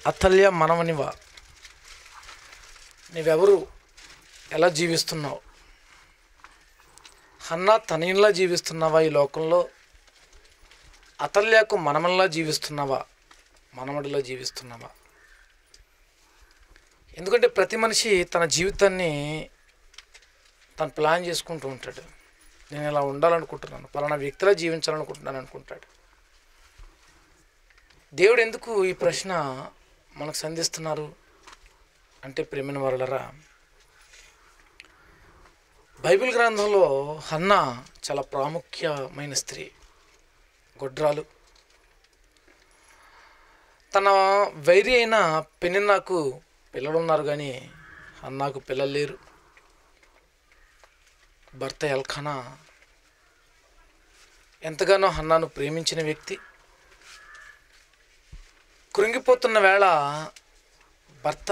అతల్య మనవనివా నీవెవరు ఎలా జీవిస్తున్నావు హన్నా తనయుల్లా జీవిస్తున్నావా ఈ లోకంలో అతల్యకు మనమల్లా జీవిస్తున్నావా మనమడిలో జీవిస్తున్నావా ఎందుకంటే ప్రతి మనిషి తన జీవితాన్ని తను ప్లాన్ చేసుకుంటూ ఉంటాడు నేను ఇలా ఉండాలనుకుంటున్నాను పలానా వ్యక్తిలా జీవించాలనుకుంటున్నాను అనుకుంటాడు దేవుడు ఎందుకు ఈ ప్రశ్న మనకు సంధిస్తున్నారు అంటే ప్రేమిన వరలరా బైబిల్ గ్రంథంలో హన్న చాలా ప్రాముఖ్యమైన స్త్రీ గొడ్రాలు తన వైరి అయిన పెనిన్నాకు పిల్లలు ఉన్నారు కానీ హన్నాకు పిల్లలు లేరు భర్త ఎల్ఖానా ఎంతగానో హన్నాను ప్రేమించిన వ్యక్తి కృంగిపోతున్న వేళ భర్త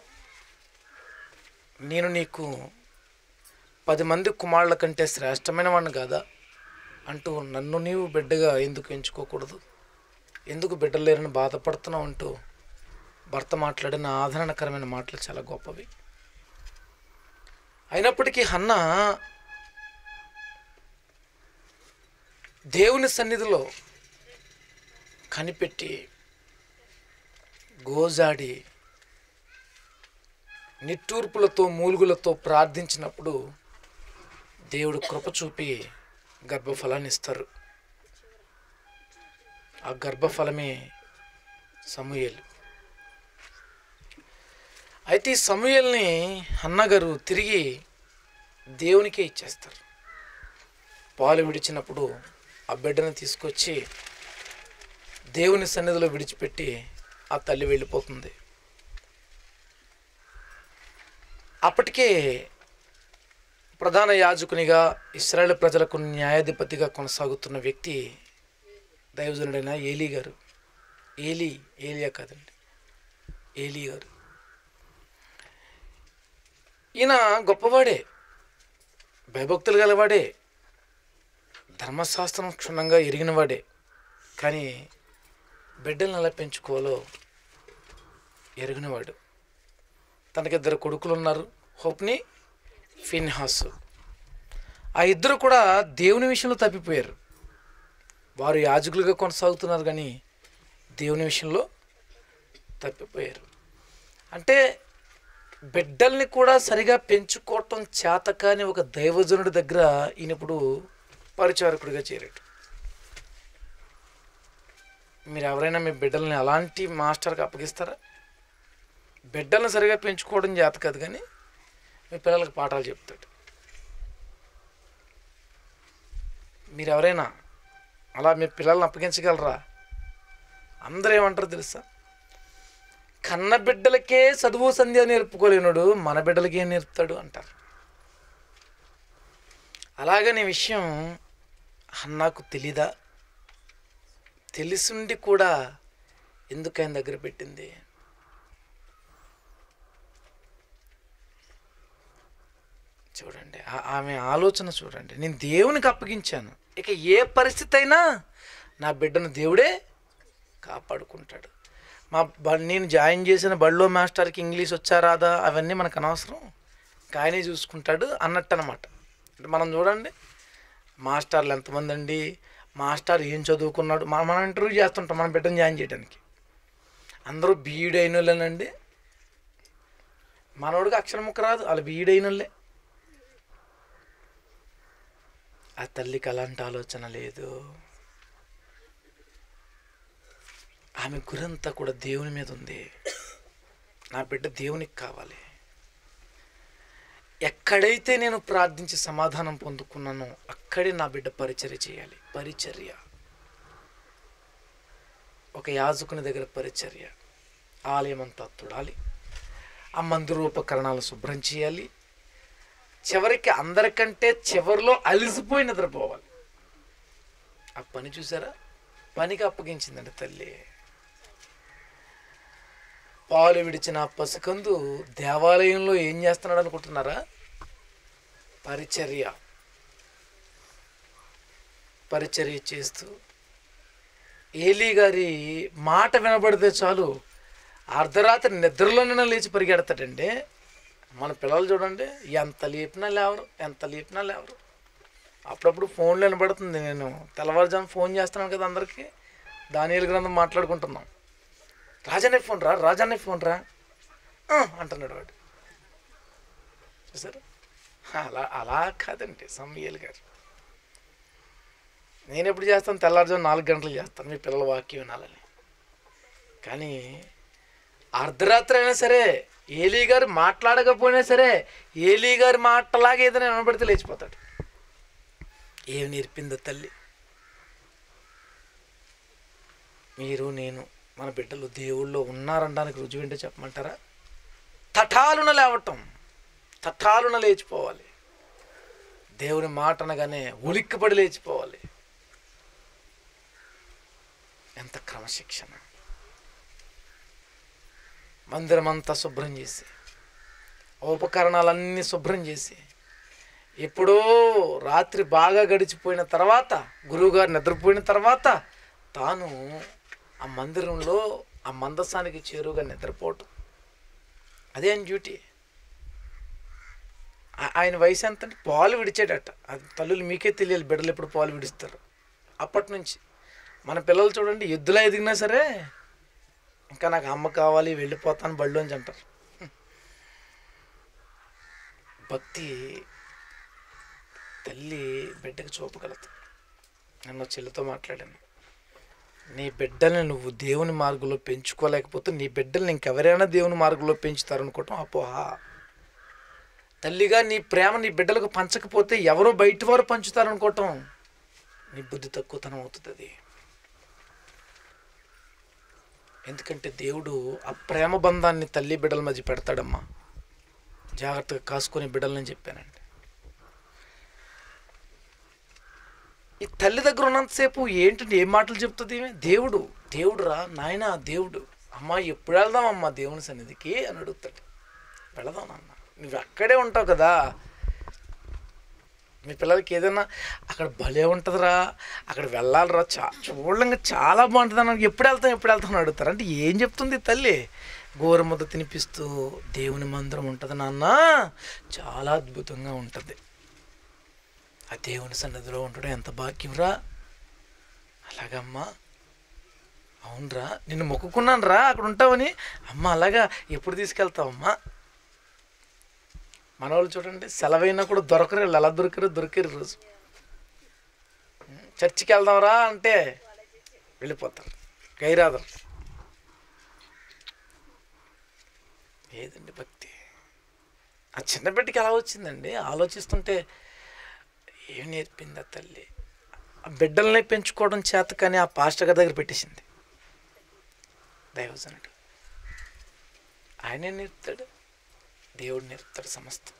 నేను నీకు పది మంది కుమారుల కంటే శ్రేష్టమైన వాడిని కాదా అంటూ నన్ను నీవు బిడ్డగా ఎందుకు ఎంచుకోకూడదు ఎందుకు బిడ్డలేరని బాధపడుతున్నావు అంటూ భర్త మాట్లాడిన ఆదరణకరమైన మాటలు చాలా గొప్పవి అయినప్పటికీ హన్న దేవుని సన్నిధిలో కనిపెట్టి గోజాడి నిట్టూర్పులతో మూలుగులతో ప్రార్థించినప్పుడు దేవుడు కృప చూపి గర్భఫలాన్ని ఇస్తారు ఆ గర్భఫలమే సమూయేలు అయితే ఈ సమూయేల్ని అన్నగారు తిరిగి దేవునికే ఇచ్చేస్తారు పాలు విడిచినప్పుడు ఆ బిడ్డను తీసుకొచ్చి దేవుని సన్నిధిలో విడిచిపెట్టి ఆ తల్లి వెళ్ళిపోతుంది అప్పటికే ప్రధాన యాజకునిగా ఇస్రాయేల్ ప్రజలకు న్యాయాధిపతిగా కొనసాగుతున్న వ్యక్తి దైవజనుడైన ఏలీ గారు ఏలీ ఏలియా కాదండి ఏలీ గారు ఈయన గొప్పవాడే భయభక్తులు గలవాడే ధర్మశాస్త్రం క్షుణ్ణంగా ఎరిగినవాడే కానీ బిడ్డలను ఎలా పెంచుకోవాలో ఎరిగినవాడు తనకిద్దరు కొడుకులు ఉన్నారు హోప్ని ఫిన్హాస్ ఆ ఇద్దరు కూడా దేవుని విషయంలో తప్పిపోయారు వారు యాజకులుగా కొనసాగుతున్నారు కానీ దేవుని విషయంలో తప్పిపోయారు అంటే బిడ్డల్ని కూడా సరిగా పెంచుకోవటం చేత కాని ఒక దైవజనుడి దగ్గర ఈయన ఇప్పుడు పరిచారకుడిగా చేరాడు మీరు ఎవరైనా మీ బిడ్డల్ని అలాంటి మాస్టర్కి అప్పగిస్తారా బిడ్డలను సరిగా పెంచుకోవడం చేత కాదు కానీ మీ పిల్లలకు పాఠాలు చెప్తాడు మీరు ఎవరైనా అలా మీ పిల్లల్ని అప్పగించగలరా అందరూ ఏమంటారు తెలుసా కన్న బిడ్డలకే చదువు సంధ్య నేర్పుకోలేనుడు మన బిడ్డలకి ఏం నేర్పుతాడు అంటారు అలాగనే విషయం అన్నాకు తెలీదా తెలిసిండి కూడా ఎందుకు ఆయన దగ్గర పెట్టింది చూడండి ఆ- ఆమె ఆలోచన చూడండి నేను దేవునికి అప్పగించాను ఇక ఏ పరిస్థితి అయినా నా బిడ్డను దేవుడే కాపాడుకుంటాడు మా బ- నేను జాయిన్ చేసిన బడిలో మాస్టర్కి ఇంగ్లీష్ వచ్చా రాదా అవన్నీ మనకు అనవసరం ఆయనే చూసుకుంటాడు అన్నట్టు అనమాట అంటే మనం చూడండి మాస్టర్లు ఎంతమంది అండి మాస్టర్ ఏం చదువుకున్నాడు మనం మనం ఇంటర్వ్యూ చేస్తుంటాం మన బిడ్డను జాయిన్ చేయడానికి అందరూ బీఈడి అయిన వాళ్ళేనండి మనోడికి అక్షరం ముక్క రాదు వాళ్ళు బీఈడి అయిన వాళ్ళే ఆ తల్లికి అలాంటి ఆలోచన లేదు ఆమె గురంతా కూడా దేవుని మీద ఉంది నా బిడ్డ దేవునికి కావాలి ఎక్కడైతే నేను ప్రార్థించి సమాధానం పొందుకున్నానో అక్కడే నా బిడ్డ పరిచర్య చేయాలి పరిచర్య ఒక యాజకుని దగ్గర పరిచర్య ఆలయం అంతా తుడాలి ఆ మందిరోపకరణాలు శుభ్రం చేయాలి చివరికి అందరికంటే చివరిలో అలిసిపోయి నిద్రపోవాలి ఆ పని చూసారా పనికి అప్పగించిందండి తల్లి పాలు విడిచిన ఆ పసికందు దేవాలయంలో ఏం చేస్తున్నాడు అనుకుంటున్నారా పరిచర్య పరిచర్య చేస్తూ ఏలీ గారి మాట వినబడితే చాలు అర్ధరాత్రి నిద్రలోనే లేచి పరిగెడతాడండి మన పిల్లలు చూడండి ఎంత లేపినా లేవరు ఎంత లేపినా లేవరు అప్పుడప్పుడు ఫోన్లో వినబడుతుంది నేను తెల్లవారుజాము ఫోన్ చేస్తున్నాను కదా అందరికీ దానియలు గ్రంథం మాట్లాడుకుంటున్నాం రాజానే ఫోన్ రా రాజానే ఫోన్ రా "ఆ" అంటున్నాడు వాడు చూసారు అలా అలా కాదండి సమయలు గారు నేను ఎప్పుడు చేస్తాను తెల్లారుజాము నాలుగు గంటలు చేస్తాను మీ పిల్లల వాక్యం వినాలని కానీ అర్ధరాత్రి అయినా సరే ఏలీ గారు మాట్లాడకపోయినా సరే ఏలీ గారి మాటలాగా ఏదైనా వినబడితే లేచిపోతాడు ఏమి నేర్పిందో తల్లి మీరు నేను మన బిడ్డలు దేవుళ్ళు ఉన్నారనడానికి రుజువు ఏంటో చెప్పమంటారా తటాలున లేవటం తటాలున లేచిపోవాలి దేవుని మాట అనగానే ఉలిక్కిపడి లేచిపోవాలి ఎంత క్రమశిక్షణ మందిరం అంతా శుభ్రం చేసి ఉపకరణాలన్నీ శుభ్రం చేసి ఎప్పుడో రాత్రి బాగా గడిచిపోయిన తర్వాత గురువుగారు నిద్రపోయిన తర్వాత తాను ఆ మందిరంలో ఆ మందసానికి చేరువుగా నిద్రపోవటం అదే ఆయన డ్యూటీ ఆ- ఆయన వయసు ఎంత అంటే పాలు విడిచాడట అది తల్లులు మీకే తెలియాలి బిడ్డలు ఎప్పుడు పాలు విడుస్తారు అప్పటి నుంచి మన పిల్లలు చూడండి ఎద్దులా ఎదిగినా సరే ఇంకా నాకు అమ్మ కావాలి వెళ్ళిపోతాను బళ్ళోంచి అంటారు భక్తి తల్లి బిడ్డకి చూపగలదు నన్ను చెల్లితో మాట్లాడాను నీ బిడ్డల్ని నువ్వు దేవుని మార్గంలో పెంచుకోలేకపోతే నీ బిడ్డల్ని ఇంకెవరైనా దేవుని మార్గంలో పెంచుతారనుకోవటం అపోహ తల్లిగా నీ ప్రేమ నీ బిడ్డలకు పంచకపోతే ఎవరో బయట వారు పంచుతారనుకోవటం నీ బుద్ధి తక్కువతనం అవుతుంది అది ఎందుకంటే దేవుడు ఆ ప్రేమ బంధాన్ని తల్లి బిడ్డల మధ్య పెడతాడమ్మా జాగ్రత్తగా కాసుకొని బిడ్డలని చెప్పానండి ఈ తల్లి దగ్గర ఉన్నంతసేపు ఏంటంటే ఏం మాటలు చెప్తుంది ఈమె? దేవుడు దేవుడు రా నాయన దేవుడు అమ్మా ఎప్పుడు వెళ్దాం అమ్మా దేవుని సన్నిధికి అని అడుగుతాడు వెళదాం నాన్న నువ్వు అక్కడే ఉంటావు కదా మీ పిల్లలకి ఏదైనా అక్కడ భలే ఉంటుందిరా అక్కడ వెళ్ళాలిరా చా చూడంగా చాలా బాగుంటుంది అన్న ఎప్పుడు వెళ్తాం ఎప్పుడు వెళ్తాం అని అడుగుతారు అంటే ఏం చెప్తుంది ఈ తల్లి గోరుముద్ద తినిపిస్తూ దేవుని మందిరం ఉంటుంది నాన్న చాలా అద్భుతంగా ఉంటుంది ఆ దేవుని సన్నిధిలో ఉండడం ఎంత భాగ్యంరా అలాగమ్మా అవునరా నిన్ను మొక్కుకున్నాను రా అక్కడ ఉంటావని అమ్మ అలాగా ఎప్పుడు తీసుకెళ్తావమ్మా మన వాళ్ళు చూడండి సెలవైనా కూడా దొరకరు వీళ్ళు ఎలా దొరికారు దొరికారు రోజు చర్చికి వెళ్దాంరా అంటే వెళ్ళిపోతారు గైరాదరు ఏదండి భక్తి ఆ చిన్న బిడ్డకి ఎలా వచ్చిందండి ఆలోచిస్తుంటే ఏం నేర్పింది ఆ తల్లి ఆ బిడ్డల్ని పెంచుకోవడం చేత కానీ ఆ పాస్టర్ గారి దగ్గర పెట్టేసింది దైవజనుడు ఆయనే నేర్పుతాడు దేవుడు నేర్పుతాడు సమస్తం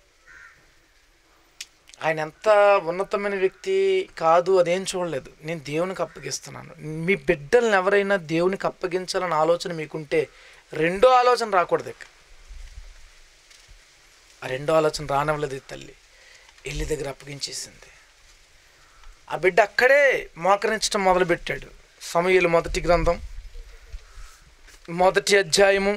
ఆయన ఎంత ఉన్నతమైన వ్యక్తి కాదు అదేం చూడలేదు నేను దేవునికి అప్పగిస్తున్నాను మీ బిడ్డల్ని ఎవరైనా దేవునికి అప్పగించాలని ఆలోచన మీకుంటే రెండో ఆలోచన రాకూడదు ఇక ఆ రెండో ఆలోచన రానివ్వలేదు ఈ తల్లి ఇల్లు దగ్గర అప్పగించేసింది ఆ బిడ్డ అక్కడే మోకరించడం మొదలుపెట్టాడు సమయలు మొదటి గ్రంథం మొదటి అధ్యాయము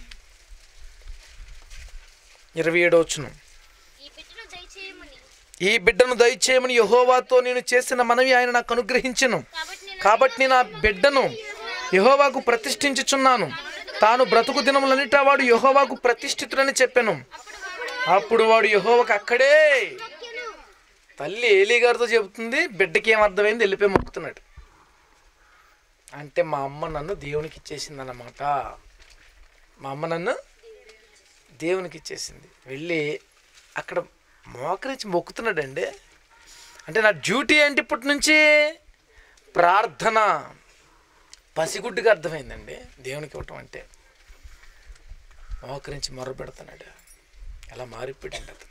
ఇరవై ఏడో వచ్చును ఈ బిడ్డను దయచేయమని ఈ బిడ్డను దయచేయమని యహోవాతో నేను చేసిన మనవి ఆయన నాకు అనుగ్రహించను కాబట్టి నేను కాబట్టి నా బిడ్డను యహోవాకు ప్రతిష్ఠించుచున్నాను తాను బ్రతుకు దినములన్నిటా వాడు యహోవాకు ప్రతిష్ఠితుడని చెప్పాను అప్పుడు వాడు యహోవాకు అక్కడే తల్లి ఏలీ గారితో చెబుతుంది బిడ్డకి ఏం అర్థమైంది వెళ్ళిపోయి మొక్కుతున్నాడు అంటే మా అమ్మ నన్ను దేవునికి ఇచ్చేసింది అన్నమాట మా అమ్మ నన్ను దేవునికి ఇచ్చేసింది వెళ్ళి అక్కడ మోకరించి మొక్కుతున్నాడండి అంటే నా డ్యూటీ ఏంటి ఇప్పటి నుంచి ప్రార్థన పసిగుడ్డుగా అర్థమైందండి దేవునికి ఇవ్వటం అంటే మోకరించి మొర్ర పెడుతున్నాడు ఎలా మారిపోయాడండి అతను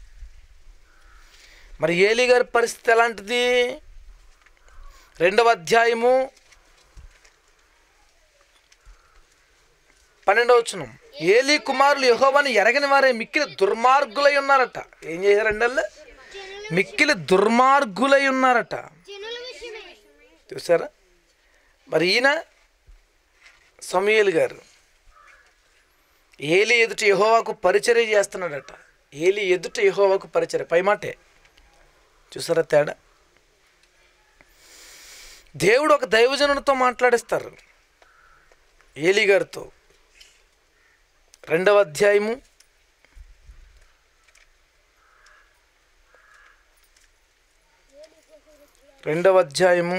మరి ఏలి గారి పరిస్థితి ఎలాంటిది రెండవ అధ్యాయము పన్నెండవ వచనం ఏలి కుమారులు యహోవాని ఎరగని వారే మిక్కిలి దుర్మార్గులై ఉన్నారట ఏం చేశారండి వాళ్ళు మిక్కిలి దుర్మార్గులై ఉన్నారట జనుల విషయమే చూసారా మరి ఈయన సమయలు గారు ఏలి ఎదుట యహోవాకు పరిచర్య చేస్తున్నాడట ఏలి ఎదుట యహోవాకు పరిచర్య పై మాటే చూసారా తేడా దేవుడు ఒక దైవజనునితో మాట్లాడిస్తారు ఏలి గారితో రెండవ అధ్యాయము రెండవ అధ్యాయము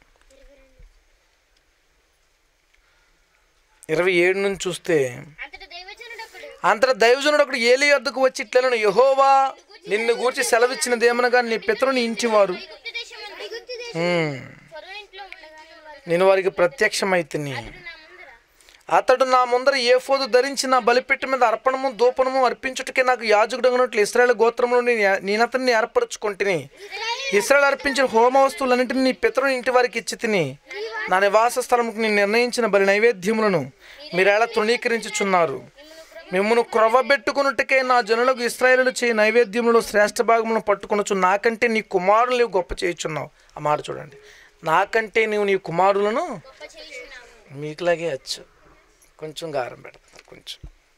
ఇరవై ఏడు నుంచి చూస్తే అంతటి దైవజనుడు ఒకడు అంతటా దైవజనుడు ఒకడు ఏలి వద్దకు వచ్చి ఇట్లను యహోవా నిన్ను గూర్చి సెలవిచ్చినదేమనగా నీ పితరుని ఇంటివారు ఐగుప్తు దేశమందు ఐగుప్తు దేశం ఉమ్, ఫరో ఇంట్లో ఉండగానే వారు నేను వారికి ప్రత్యక్షమైతిని నా ముందర అతడు నా ముందర ఏ ఫోదు ధరించి నా బలిపెట్టి మీద అర్పణము దూపణము అర్పించుటకే నాకు యాజకుడగినట్లు ఇస్రాయేల్ గోత్రంలో నేనతన్ని ఏర్పరచుకుంటుని ఇస్రాయేల్ అర్పించిన హోమ వస్తువులన్నింటినీ నీ పితరుని ఇంటి వారికి ఇచ్చి తిని నా నివాస స్థలముకు నేను నిర్ణయించిన బలి నైవేద్యములను మీరేలా తృణీకరించుచున్నారు మిమ్మను క్రొవ్వబెట్టుకున్నట్టుకే నా జనులకు ఇస్రాయేలు చేయి నైవేద్యములో శ్రేష్ఠ భాగములను పట్టుకొనొచ్చు నాకంటే నీ కుమారులు నీవు గొప్ప చేయుచున్నావు ఆ మాట చూడండి నాకంటే నీవు నీ కుమారులను గొప్ప చేయుచున్నావు మీకులాగే వచ్చు కొంచెం గారం పెడతారు కొంచెం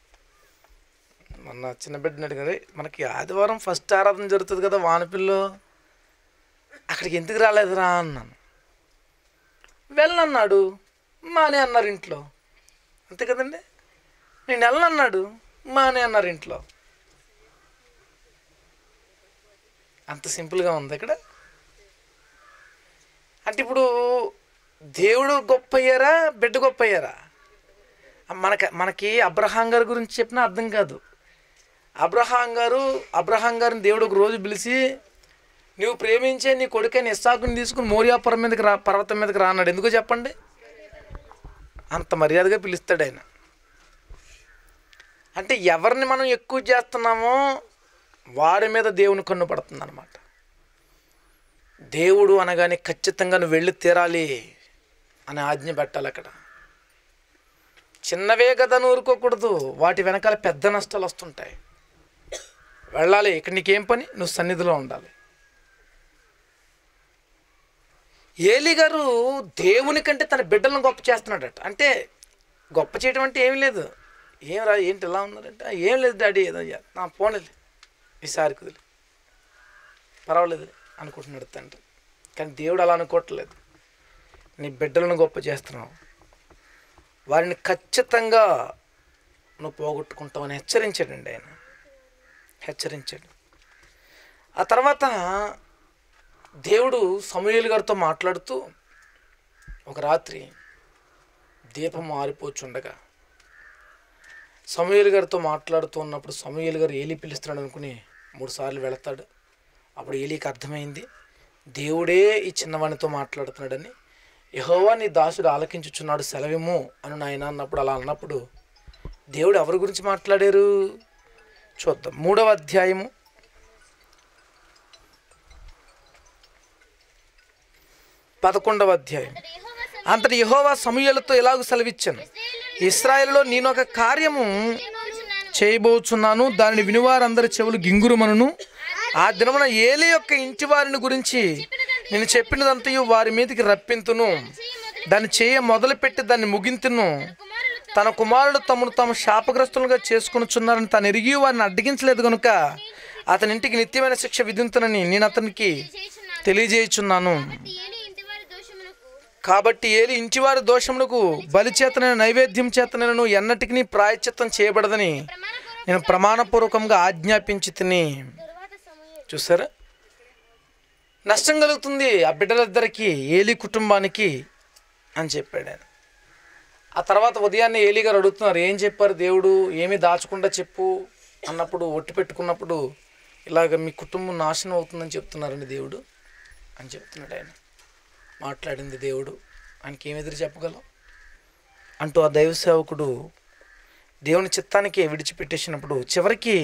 మొన్న చిన్న బిడ్డని అడిగారు మనకి ఆదివారం ఫస్ట్ ఆరాధన జరుగుతుంది కదా వానపిల్లో అక్కడికి ఎందుకు రాలేదురా అన్నాను వెళ్ళనన్నాడు మానే అన్నారు ఇంట్లో అంతే కదండి నేను వెళ్ళనన్నాడు మానే అన్నారు ఇంట్లో అంత సింపుల్గా ఉంది ఇక్కడ అంటే ఇప్పుడు దేవుడు గొప్ప అయ్యారా బిడ్డ గొప్ప అయ్యారా మనకి మనకి అబ్రహాం గారి గురించి చెప్పినా అర్థం కాదు అబ్రహాం గారు అబ్రహాం గారిని దేవుడు ఒక రోజు పిలిచి నువ్వు ప్రేమించే నీ కొడుకైన ఇస్సాకుని తీసుకుని మోరియాపురం మీదకి రా పర్వతం మీదకి రా అన్నాడు ఎందుకో చెప్పండి అంత మర్యాదగా పిలుస్తాడు ఆయన అంటే ఎవరిని మనం ఎక్కువ చేస్తున్నామో వారి మీద దేవుని కన్ను పడుతుంది అనమాట దేవుడు అనగానే ఖచ్చితంగా నువ్వు వెళ్ళి తీరాలి అని ఆజ్ఞ పెట్టాలి అక్కడ చిన్నవే కదా ఊరుకోకూడదు వాటి వెనకాల పెద్ద నష్టాలు వస్తుంటాయి వెళ్ళాలి ఇక్కడ నీకేం పని నువ్వు సన్నిధిలో ఉండాలి ఏలి గారు దేవుని కంటే తన బిడ్డలను గొప్ప చేస్తున్నాడట అంటే గొప్ప చేయడం అంటే ఏమీ లేదు ఏం రా ఏంటి ఎలా ఉన్నారంటే "ఆ, ఏం లేదు డాడీ ఏదో చేస్తా." నా పోనీలే ఈసారి కుదిరి పర్వాలేదు అనుకుంటున్నాడు తండ్రి కానీ దేవుడు అలా అనుకోవట్లేదు నీ బిడ్డలను గొప్ప చేస్తున్నావు వారిని ఖచ్చితంగా నువ్వు పోగొట్టుకుంటావని హెచ్చరించాడండి ఆయన హెచ్చరించాడు ఆ తర్వాత దేవుడు సమూయేలు గారితో మాట్లాడుతూ ఒక రాత్రి దీపం ఆరిపోచుండగా సమూయేలు గారితో మాట్లాడుతూ ఉన్నప్పుడు సమూయేలు గారు ఏలి పిలుస్తున్నాడు అనుకుని మూడు సార్లు వెళతాడు అప్పుడు ఏలీకి అర్థమైంది దేవుడే ఈ చిన్నవానితో మాట్లాడుతున్నాడని యహోవా నీ దాసుడు ఆలకించుచున్నాడు సెలవేమో అని నాయన అన్నప్పుడు అలా అన్నప్పుడు దేవుడు ఎవరి గురించి మాట్లాడారు చూద్దాం మూడవ అధ్యాయము పదకొండవ అధ్యాయం అంతటి యెహోవా సమూయేలుతో అంతటి యహోవా సమూయేలతో ఎలాగూ సెలవిచ్చాను ఇస్రాయేల్లో నేను ఒక కార్యము చేయబోచున్నాను. చేయబోచున్నాను దానిని వినివారందరి చెవులు గింగురుమనును ఆ దినమున ఏలి యొక్క ఇంటి వారిని గురించి నేను చెప్పినదంతయు వారి మీదకి రప్పింతును దాన్ని చేయ మొదలుపెట్టి దాన్ని ముగింతును కుమారులతో తన కుమారుడు తమను తాము శాపగ్రస్తులుగా చేసుకొనుచున్నారని తాను ఎరిగి వారిని అడ్డగించలేదు కనుక అతని ఇంటికి నిత్యమైన శిక్ష విధింతునని నేను అతనికి చేయుచున్నాను. తెలియజేయుచున్నాను ఏలి ఇంటివారి దోషమునకు కాబట్టి ఏలి ఇంటివారి దోషములకు బలి చేతనైన నైవేద్యం చేతనైనను ఎన్నటికి ప్రాయశ్చిత్తం చేయబడదని ప్రమాణపూర్వక నేను ప్రమాణపూర్వకంగా ఆజ్ఞాపించి తిని తరువాత సమూయేలు చూసారా నష్టం కలుగుతుంది ఆ బిడ్డలిద్దరికి ఏలి కుటుంబానికి అని చెప్పాడు ఆయన ఆ తర్వాత ఉదయాన్నే ఏలి గారు అడుగుతున్నారు ఏం చెప్పారు దేవుడు ఏమీ దాచకుండా చెప్పు అన్నప్పుడు ఒట్టి పెట్టుకున్నప్పుడు ఇలాగ మీ కుటుంబం నాశనం అవుతుందని చెప్తున్నారండి దేవుడు అని చెప్తున్నాడు ఆయన మాట్లాడింది దేవుడు ఆయనకి ఏమి ఎదురు చెప్పగలం అంటూ ఆ దైవ సేవకుడు దేవుని చిత్తానికి విడిచిపెట్టేసినప్పుడు చివరికి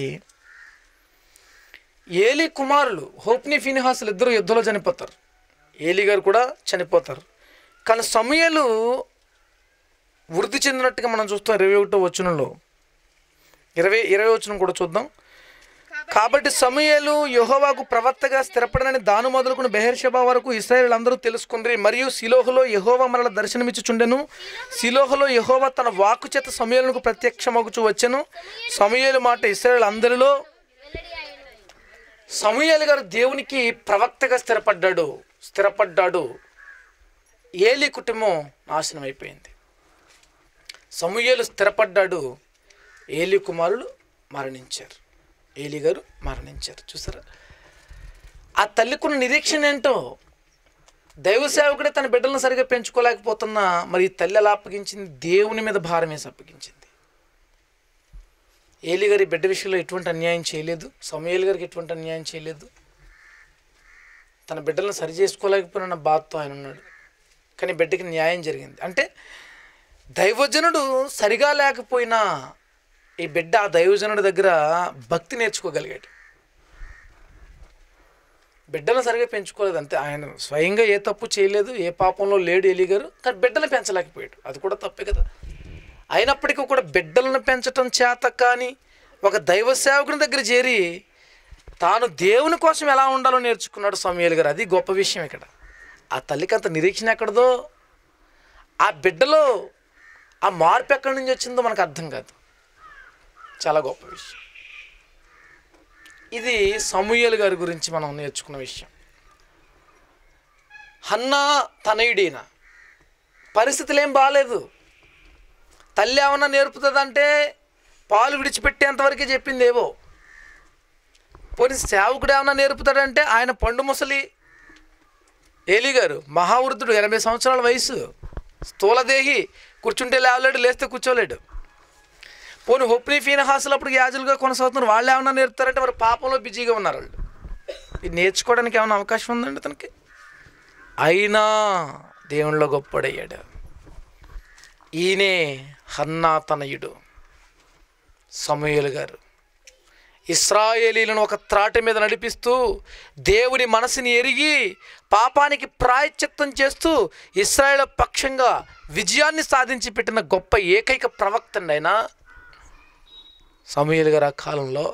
ఏలి కుమారులు హోప్ని ఫినిహాసులు ఇద్దరు యుద్ధంలో చనిపోతారు ఏలి గారు కూడా చనిపోతారు కానీ సమయలు వృద్ధి చెందినట్టుగా మనం చూస్తాం ఇరవై ఒకటో వచనంలో ఇరవై ఇరవై వచనం కూడా చూద్దాం కాబట్టి సమూయేలు యెహోవాకు ప్రవక్తగా స్థిరపడనని దాను మొదలుకుని బెహర్షబా వరకు ఇస్రాయేల్ అందరూ తెలుసుకుండ్రి మరియు సిలోహులో యెహోవా మరల దర్శనమిచ్చుచుండెను సిలోహులో యెహోవా తన వాక్కు చేత సమూయేలునకు ప్రత్యక్షమగుచు వచ్చెను సమూయేలు మాట ఇస్రాయేల్ అందరిలో వెల్లడి ఆయను సమూయేలు గారు దేవునికి ప్రవక్తగా స్థిరపడ్డాడు స్థిరపడ్డాడు ఏలి కుటుంబం నాశనం అయిపోయింది సమూయేలు స్థిరపడ్డాడు ఏలి కుమారులు మరణించారు ఏలి గారు మరణించారు చూసారా ఆ తల్లికున్న నిరీక్షణ ఏంటో దైవ సేవకుడే తన బిడ్డలను సరిగా పెంచుకోలేకపోతున్నా మరి ఈ తల్లి ఎలా అప్పగించింది దేవుని మీద భారం వేసి అప్పగించింది ఏలి గారి బిడ్డ విషయంలో ఎటువంటి అన్యాయం చేయలేదు సమయేలు గారికి ఎటువంటి అన్యాయం చేయలేదు తన బిడ్డలను సరి చేసుకోలేకపోయిన బాధతో ఆయన ఉన్నాడు కానీ బిడ్డకి న్యాయం జరిగింది అంటే దైవజనుడు సరిగా లేకపోయినా ఈ బిడ్డ ఆ దైవజనుడి దగ్గర భక్తి నేర్చుకోగలిగాడు బిడ్డలను సరిగా పెంచుకోలేదు అంతే ఆయన స్వయంగా ఏ తప్పు చేయలేదు ఏ పాపంలో లేడు ఎలిగారు కానీ బిడ్డలను పెంచలేకపోయాడు అది కూడా తప్పే కదా అయినప్పటికీ కూడా బిడ్డలను పెంచటం చేత కానీ ఒక దైవ సేవకుని దగ్గర చేరి తాను దేవుని కోసం ఎలా ఉండాలో నేర్చుకున్నాడు సమయాలు గారు అది గొప్ప విషయం ఇక్కడ ఆ తల్లికి అంత నిరీక్షణ ఎక్కడదో ఆ బిడ్డలో ఆ మార్పు ఎక్కడి నుంచి వచ్చిందో మనకు అర్థం కాదు చాలా గొప్ప విషయం ఇది సమూయేలు గారి గురించి మనం నేర్చుకున్న విషయం హన్నా తనయుడీన పరిస్థితులు ఏం బాగాలేదు తల్లి ఏమన్నా నేర్పుతుందంటే పాలు విడిచిపెట్టేంతవరకే చెప్పింది ఏవో పోనీ సేవకుడు ఏమన్నా నేర్పుతాడంటే ఆయన పండు ముసలి ఏలి గారు మహావృద్ధుడు ఎనభై సంవత్సరాల వయసు స్థూలదేహి కూర్చుంటే లేవలేడు లేస్తే కూర్చోలేడు పోనీ హొప్ని ఫీనహాసులు అప్పుడు యాజులుగా కొనసాగుతున్నారు వాళ్ళు ఏమన్నా నేర్పుతారంటే మరి పాపంలో బిజీగా ఉన్నారు వాళ్ళు ఇది నేర్చుకోవడానికి ఏమైనా అవకాశం ఉందండి అతనికి అయినా దేవునిలో గొప్పడయ్యాడు ఈయనే హన్నా తనయుడు సమూయేలు గారు ఇస్రాయేలీలను ఒక త్రాటి మీద నడిపిస్తూ దేవుని మనసుని ఎరిగి పాపానికి ప్రాయశ్చిత్తం చేస్తూ ఇస్రాయేల్ పక్షంగా విజయాన్ని సాధించి పెట్టిన గొప్ప ఏకైక ప్రవక్త అండి ఆయన సమూయేలు గారు ఆ కాలంలో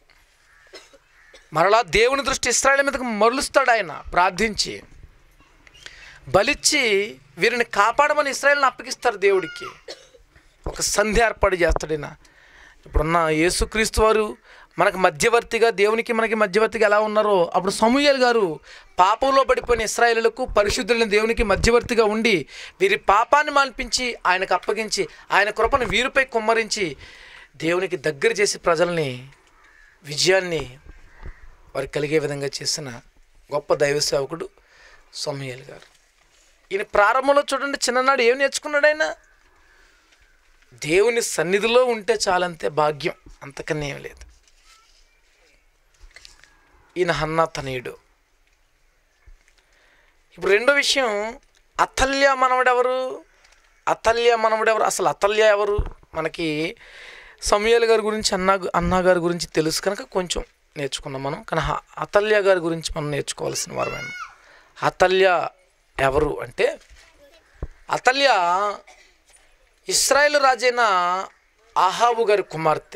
మరలా దేవుని దృష్టి ఇస్రాయేల్ మీదకి మరలుస్తాడు ఆయన ప్రార్థించి బలిచ్చి వీరిని కాపాడమని ఇస్రాయేల్ని అప్పగిస్తారు దేవుడికి ఒక సంధి ఏర్పాటు చేస్తాడు ఈయన ఇప్పుడున్న యేసుక్రీస్తు వారు మనకు మధ్యవర్తిగా దేవునికి మనకి మధ్యవర్తిగా ఎలా ఉన్నారో అప్పుడు సమూయేల్ గారు పాపంలో పడిపోయిన ఇస్రాయేలులకు పరిశుద్ధులైన దేవునికి మధ్యవర్తిగా ఉండి వీరి పాపాన్ని మాన్పించి ఆయనకు అప్పగించి ఆయన కృపను వీరిపై కుమ్మరించి దేవునికి దగ్గర చేసి ప్రజల్ని విజయాన్ని వారికి కలిగే విధంగా చేసిన గొప్ప దైవ సేవకుడు సమూయేల్ గారు ఈయన ప్రారంభంలో చూడండి చిన్ననాడు ఏం నేర్చుకున్నాడు ఆయన దేవుని సన్నిధిలో ఉంటే చాలంతే భాగ్యం అంతకన్నా ఏం లేదు ఈయన హన్నా తనయుడు ఇప్పుడు రెండో విషయం అతల్య మనవడెవరు అతల్య మనవడెవరు అసలు అతల్య ఎవరు మనకి సమయాల గారి గురించి అన్నా అన్నా గారి గురించి తెలుసు కనుక కొంచెం నేర్చుకున్నాం మనం కానీ హ- అతల్య గారి గురించి మనం నేర్చుకోవాల్సిన వారు అతల్య ఎవరు అంటే అతల్య ఇస్రాయేల్ రాజైన ఆహాబు గారి కుమార్తె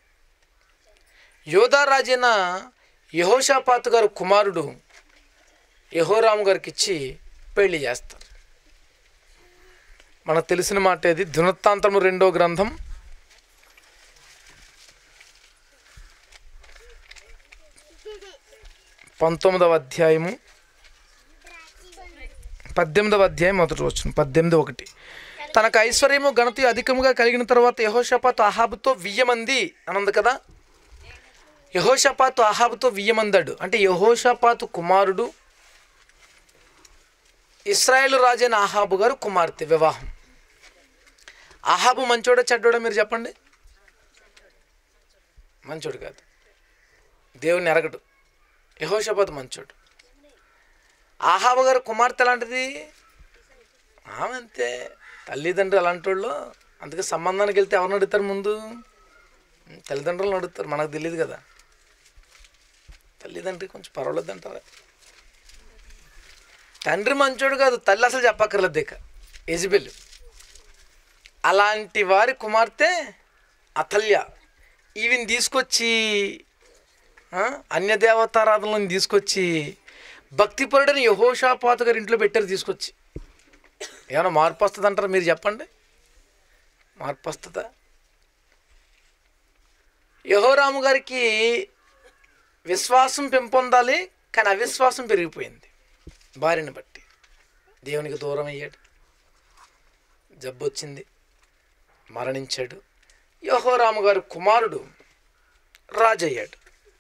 యోధా రాజైన యహోషాపాతు గారి కుమారుడు యహోరాము గారికి ఇచ్చి పెళ్లి చేస్తారు మనకు తెలిసిన మాట ఇది దినవృత్తాంతము రెండో గ్రంథం పంతొమ్మిదవ అధ్యాయము పద్దెనిమిదవ అధ్యాయం మొదటి వచ్చిన పద్దెనిమిది ఒకటి తనకు ఐశ్వర్యము ఘనత అధికముగా కలిగిన తర్వాత యహోషపాతు అహాబుతో వియ్యమంది అని ఉంది కదా యహోషపాతు అహాబుతో వియ్యమందాడు అంటే యహోషపాతు కుమారుడు ఇస్రాయేల్ రాజైన అహాబు గారు కుమార్తె వివాహం అహాబు మంచోడా చెడ్డోడా మీరు చెప్పండి మంచోడు కాదు దేవుని ఎరగడు యహోషపాతు మంచోడు ఆహాబు గారు కుమార్తె లాంటిది ఆమె అంతే తల్లిదండ్రులు అలాంటి వాళ్ళు అందుకే సంబంధానికి వెళ్తే ఎవరిని అడుగుతారు ముందు తల్లిదండ్రులను అడుగుతారు మనకు తెలియదు కదా తల్లిదండ్రి కొంచెం పర్వాలేదు అంటారా తండ్రి మంచోడు కాదు తల్లి అసలు చెప్పక్కర్లేదు ఇక ఎజిబెల్ అలాంటి వారి కుమార్తె అతల్య ఈవిని తీసుకొచ్చి ఆ? అన్య దేవతారాధనలను తీసుకొచ్చి భక్తిపరుడని యహోషాపాత గారి ఇంట్లో పెట్టారు తీసుకొచ్చి ఏమైనా మార్పు వస్తుంది అంటారా మీరు చెప్పండి మార్పు వస్తుందా యహోరాము గారికి విశ్వాసం పెంపొందాలి కానీ అవిశ్వాసం పెరిగిపోయింది భార్యని బట్టి దేవునికి దూరం అయ్యాడు జబ్బు వచ్చింది మరణించాడు యహోరాము గారి కుమారుడు రాజయ్యాడు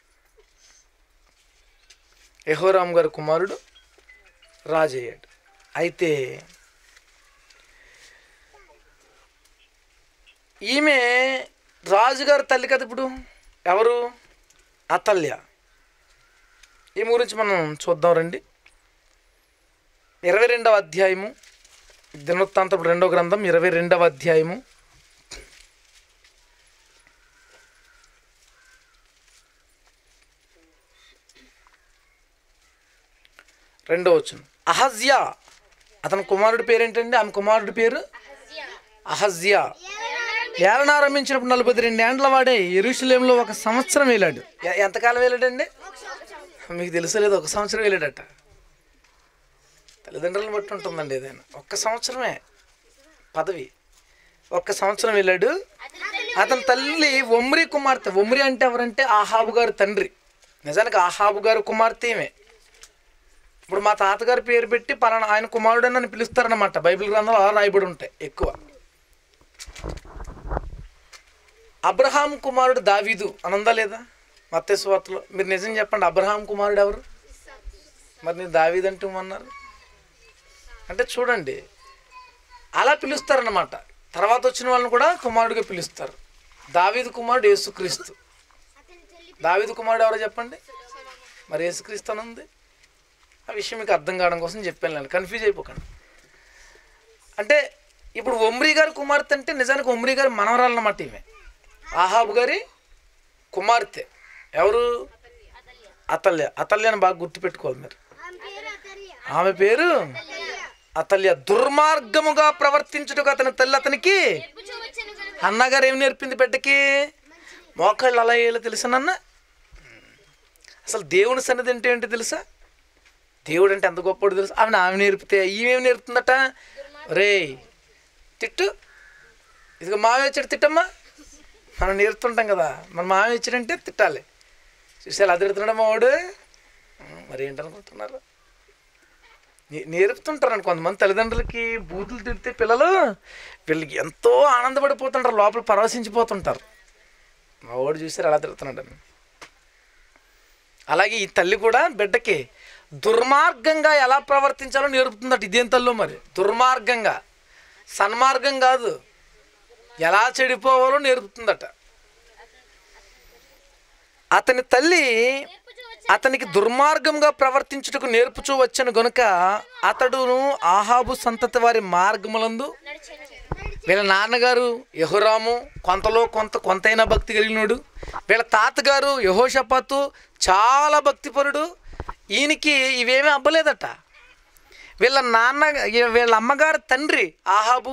యహోరాము గారి కుమారుడు రాజయ్యాడు అయితే ఈమె రాజుగారి తల్లి కదా ఇప్పుడు ఎవరు అతల్య ఈమె గురించి మనం చూద్దాం రండి ఇరవై రెండవ అధ్యాయము దినవృత్తాంతపు రెండవ గ్రంథం ఇరవై రెండవ అధ్యాయము రెండవ వచ్చును అహజ్యా అతని కుమారుడి పేరేంటండి ఆమె కుమారుడి పేరు అహజ్యా ఏలన ఆరంభించినప్పుడు నలభై రెండు ఏండ్ల వాడే ఎరుషులేంలో ఒక సంవత్సరం వెళ్ళాడు ఎ- ఎంతకాలం వెళ్ళాడండి మీకు తెలుసలేదు ఒక సంవత్సరం వెళ్ళాడట తల్లిదండ్రులను బట్టి ఉంటుందండి ఏదైనా ఒక్క సంవత్సరమే పదవి ఒక్క సంవత్సరం వెళ్ళాడు అతని తల్లి ఒమ్రి కుమార్తె ఒమ్రి అంటే ఎవరంటే ఆహాబు గారి తండ్రి నిజానికి ఆహాబు గారి కుమార్తె ఈమె ఇప్పుడు మా తాతగారి పేరు పెట్టి పలానా ఆయన కుమారుడు అని పిలుస్తారనమాట బైబిల్ గ్రంథాలు అలా రాయబడి ఉంటాయి ఎక్కువ అబ్రహాం కుమారుడు దావీదు అని ఉందా లేదా మత్స్యవార్తలో మీరు నిజం చెప్పండి అబ్రహాం కుమారుడు ఎవరు మరి నేను దావీదు అంటూ అన్నారు అంటే చూడండి అలా పిలుస్తారన్నమాట తర్వాత వచ్చిన వాళ్ళని కూడా కుమారుడిగా పిలుస్తారు దావీదు కుమారుడు యేసుక్రీస్తు దావీదు కుమారుడు ఎవరో చెప్పండి మరి యేసుక్రీస్తు అని ఉంది ఆ విషయం మీకు అర్థం కావడం కోసం చెప్పాను నేను కన్ఫ్యూజ్ అయిపోకండి అంటే ఇప్పుడు ఒమ్రీ గారి కుమార్తె అంటే నిజానికి ఒమ్రీ గారి మనవరాలు అన్నమాట ఈమె ఆహాబు గారి కుమార్తె ఎవరు అతల్య అతల్యని బాగా గుర్తుపెట్టుకోవాలి మీరు ఆమె పేరు అతల్య దుర్మార్గముగా ప్రవర్తించుటకు అతని తల్లి అతనికి వచ్చాను కనుక అన్నగారు ఏం నేర్పింది బిడ్డకి మోకాళ్ళు అలా వేయాలో తెలుసా నాన్న అసలు దేవుని సన్నిధి అంటే ఏంటి తెలుసా దేవుడు అంటే ఎంత గొప్పడు తెలుసా ఆమె ఆమె నేర్పితే ఈమెం నేర్పుతుందట రే తిట్టు ఇదిగో మావే వచ్చాడు తిట్టమ్మా మనం నేర్పుతుంటాం కదా మన మావే వచ్చాడంటే తిట్టాలి చూసి అలా తిడుతున్నాడు మా వాడు ఉం, మరి ఏంటనుకుంటున్నారు నే- నేర్పుతుంటారండి కొంతమంది తల్లిదండ్రులకి బూతులు తిడితే పిల్లలు వీళ్ళకి ఎంతో ఆనందపడిపోతుంటారు లోపల పరవశించిపోతుంటారు మా వాడు చూసారు అలా తిడుతున్నాడని అలాగే ఈ తల్లి కూడా బిడ్డకి దుర్మార్గంగా ఎలా ప్రవర్తించాలో నేర్పుతుందట ఇదేం తల్లో మరి దుర్మార్గంగా సన్మార్గం కాదు ఎలా చెడిపోవాలో నేర్పుతుందట అతని తల్లి అతనికి దుర్మార్గంగా ప్రవర్తించుటకు నేర్పుచూ వచ్చను గనుక అతడును ఆహాబు సంతతి వారి మార్గములందు నడిచాను వీళ్ళ నాన్నగారు యహురాము కొంతలో కొంత కొంతైనా భక్తి కలిగినోడు వీళ్ళ తాతగారు యహోషపాతు చాలా భక్తిపరుడు ఈయనకి ఇవేమీ అవ్వలేదట వీళ్ళ నాన్న వీళ్ళ అమ్మగారు తండ్రి ఆహాబు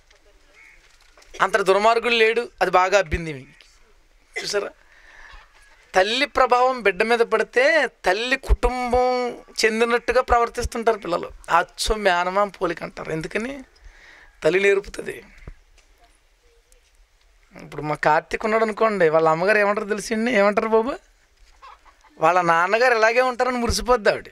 అంత దుర్మార్గుడు లేడు అది బాగా అబ్బింది మీకు చూసారా తల్లి ప్రభావం బిడ్డ మీద పడితే తల్లి కుటుంబం చెందినట్టుగా ప్రవర్తిస్తుంటారు పిల్లలు అచ్చు మేనమామ పోలిక అంటారు ఎందుకని తల్లి నేర్పుతుంది ఇప్పుడు మా కార్తీక్ ఉన్నాడు అనుకోండి వాళ్ళ అమ్మగారు ఏమంటారు తెలిసిండి ఏమంటారు బాబు వాళ్ళ నాన్నగారు ఇలాగే ఉంటారని మురిసిపోద్ది ఆవిడ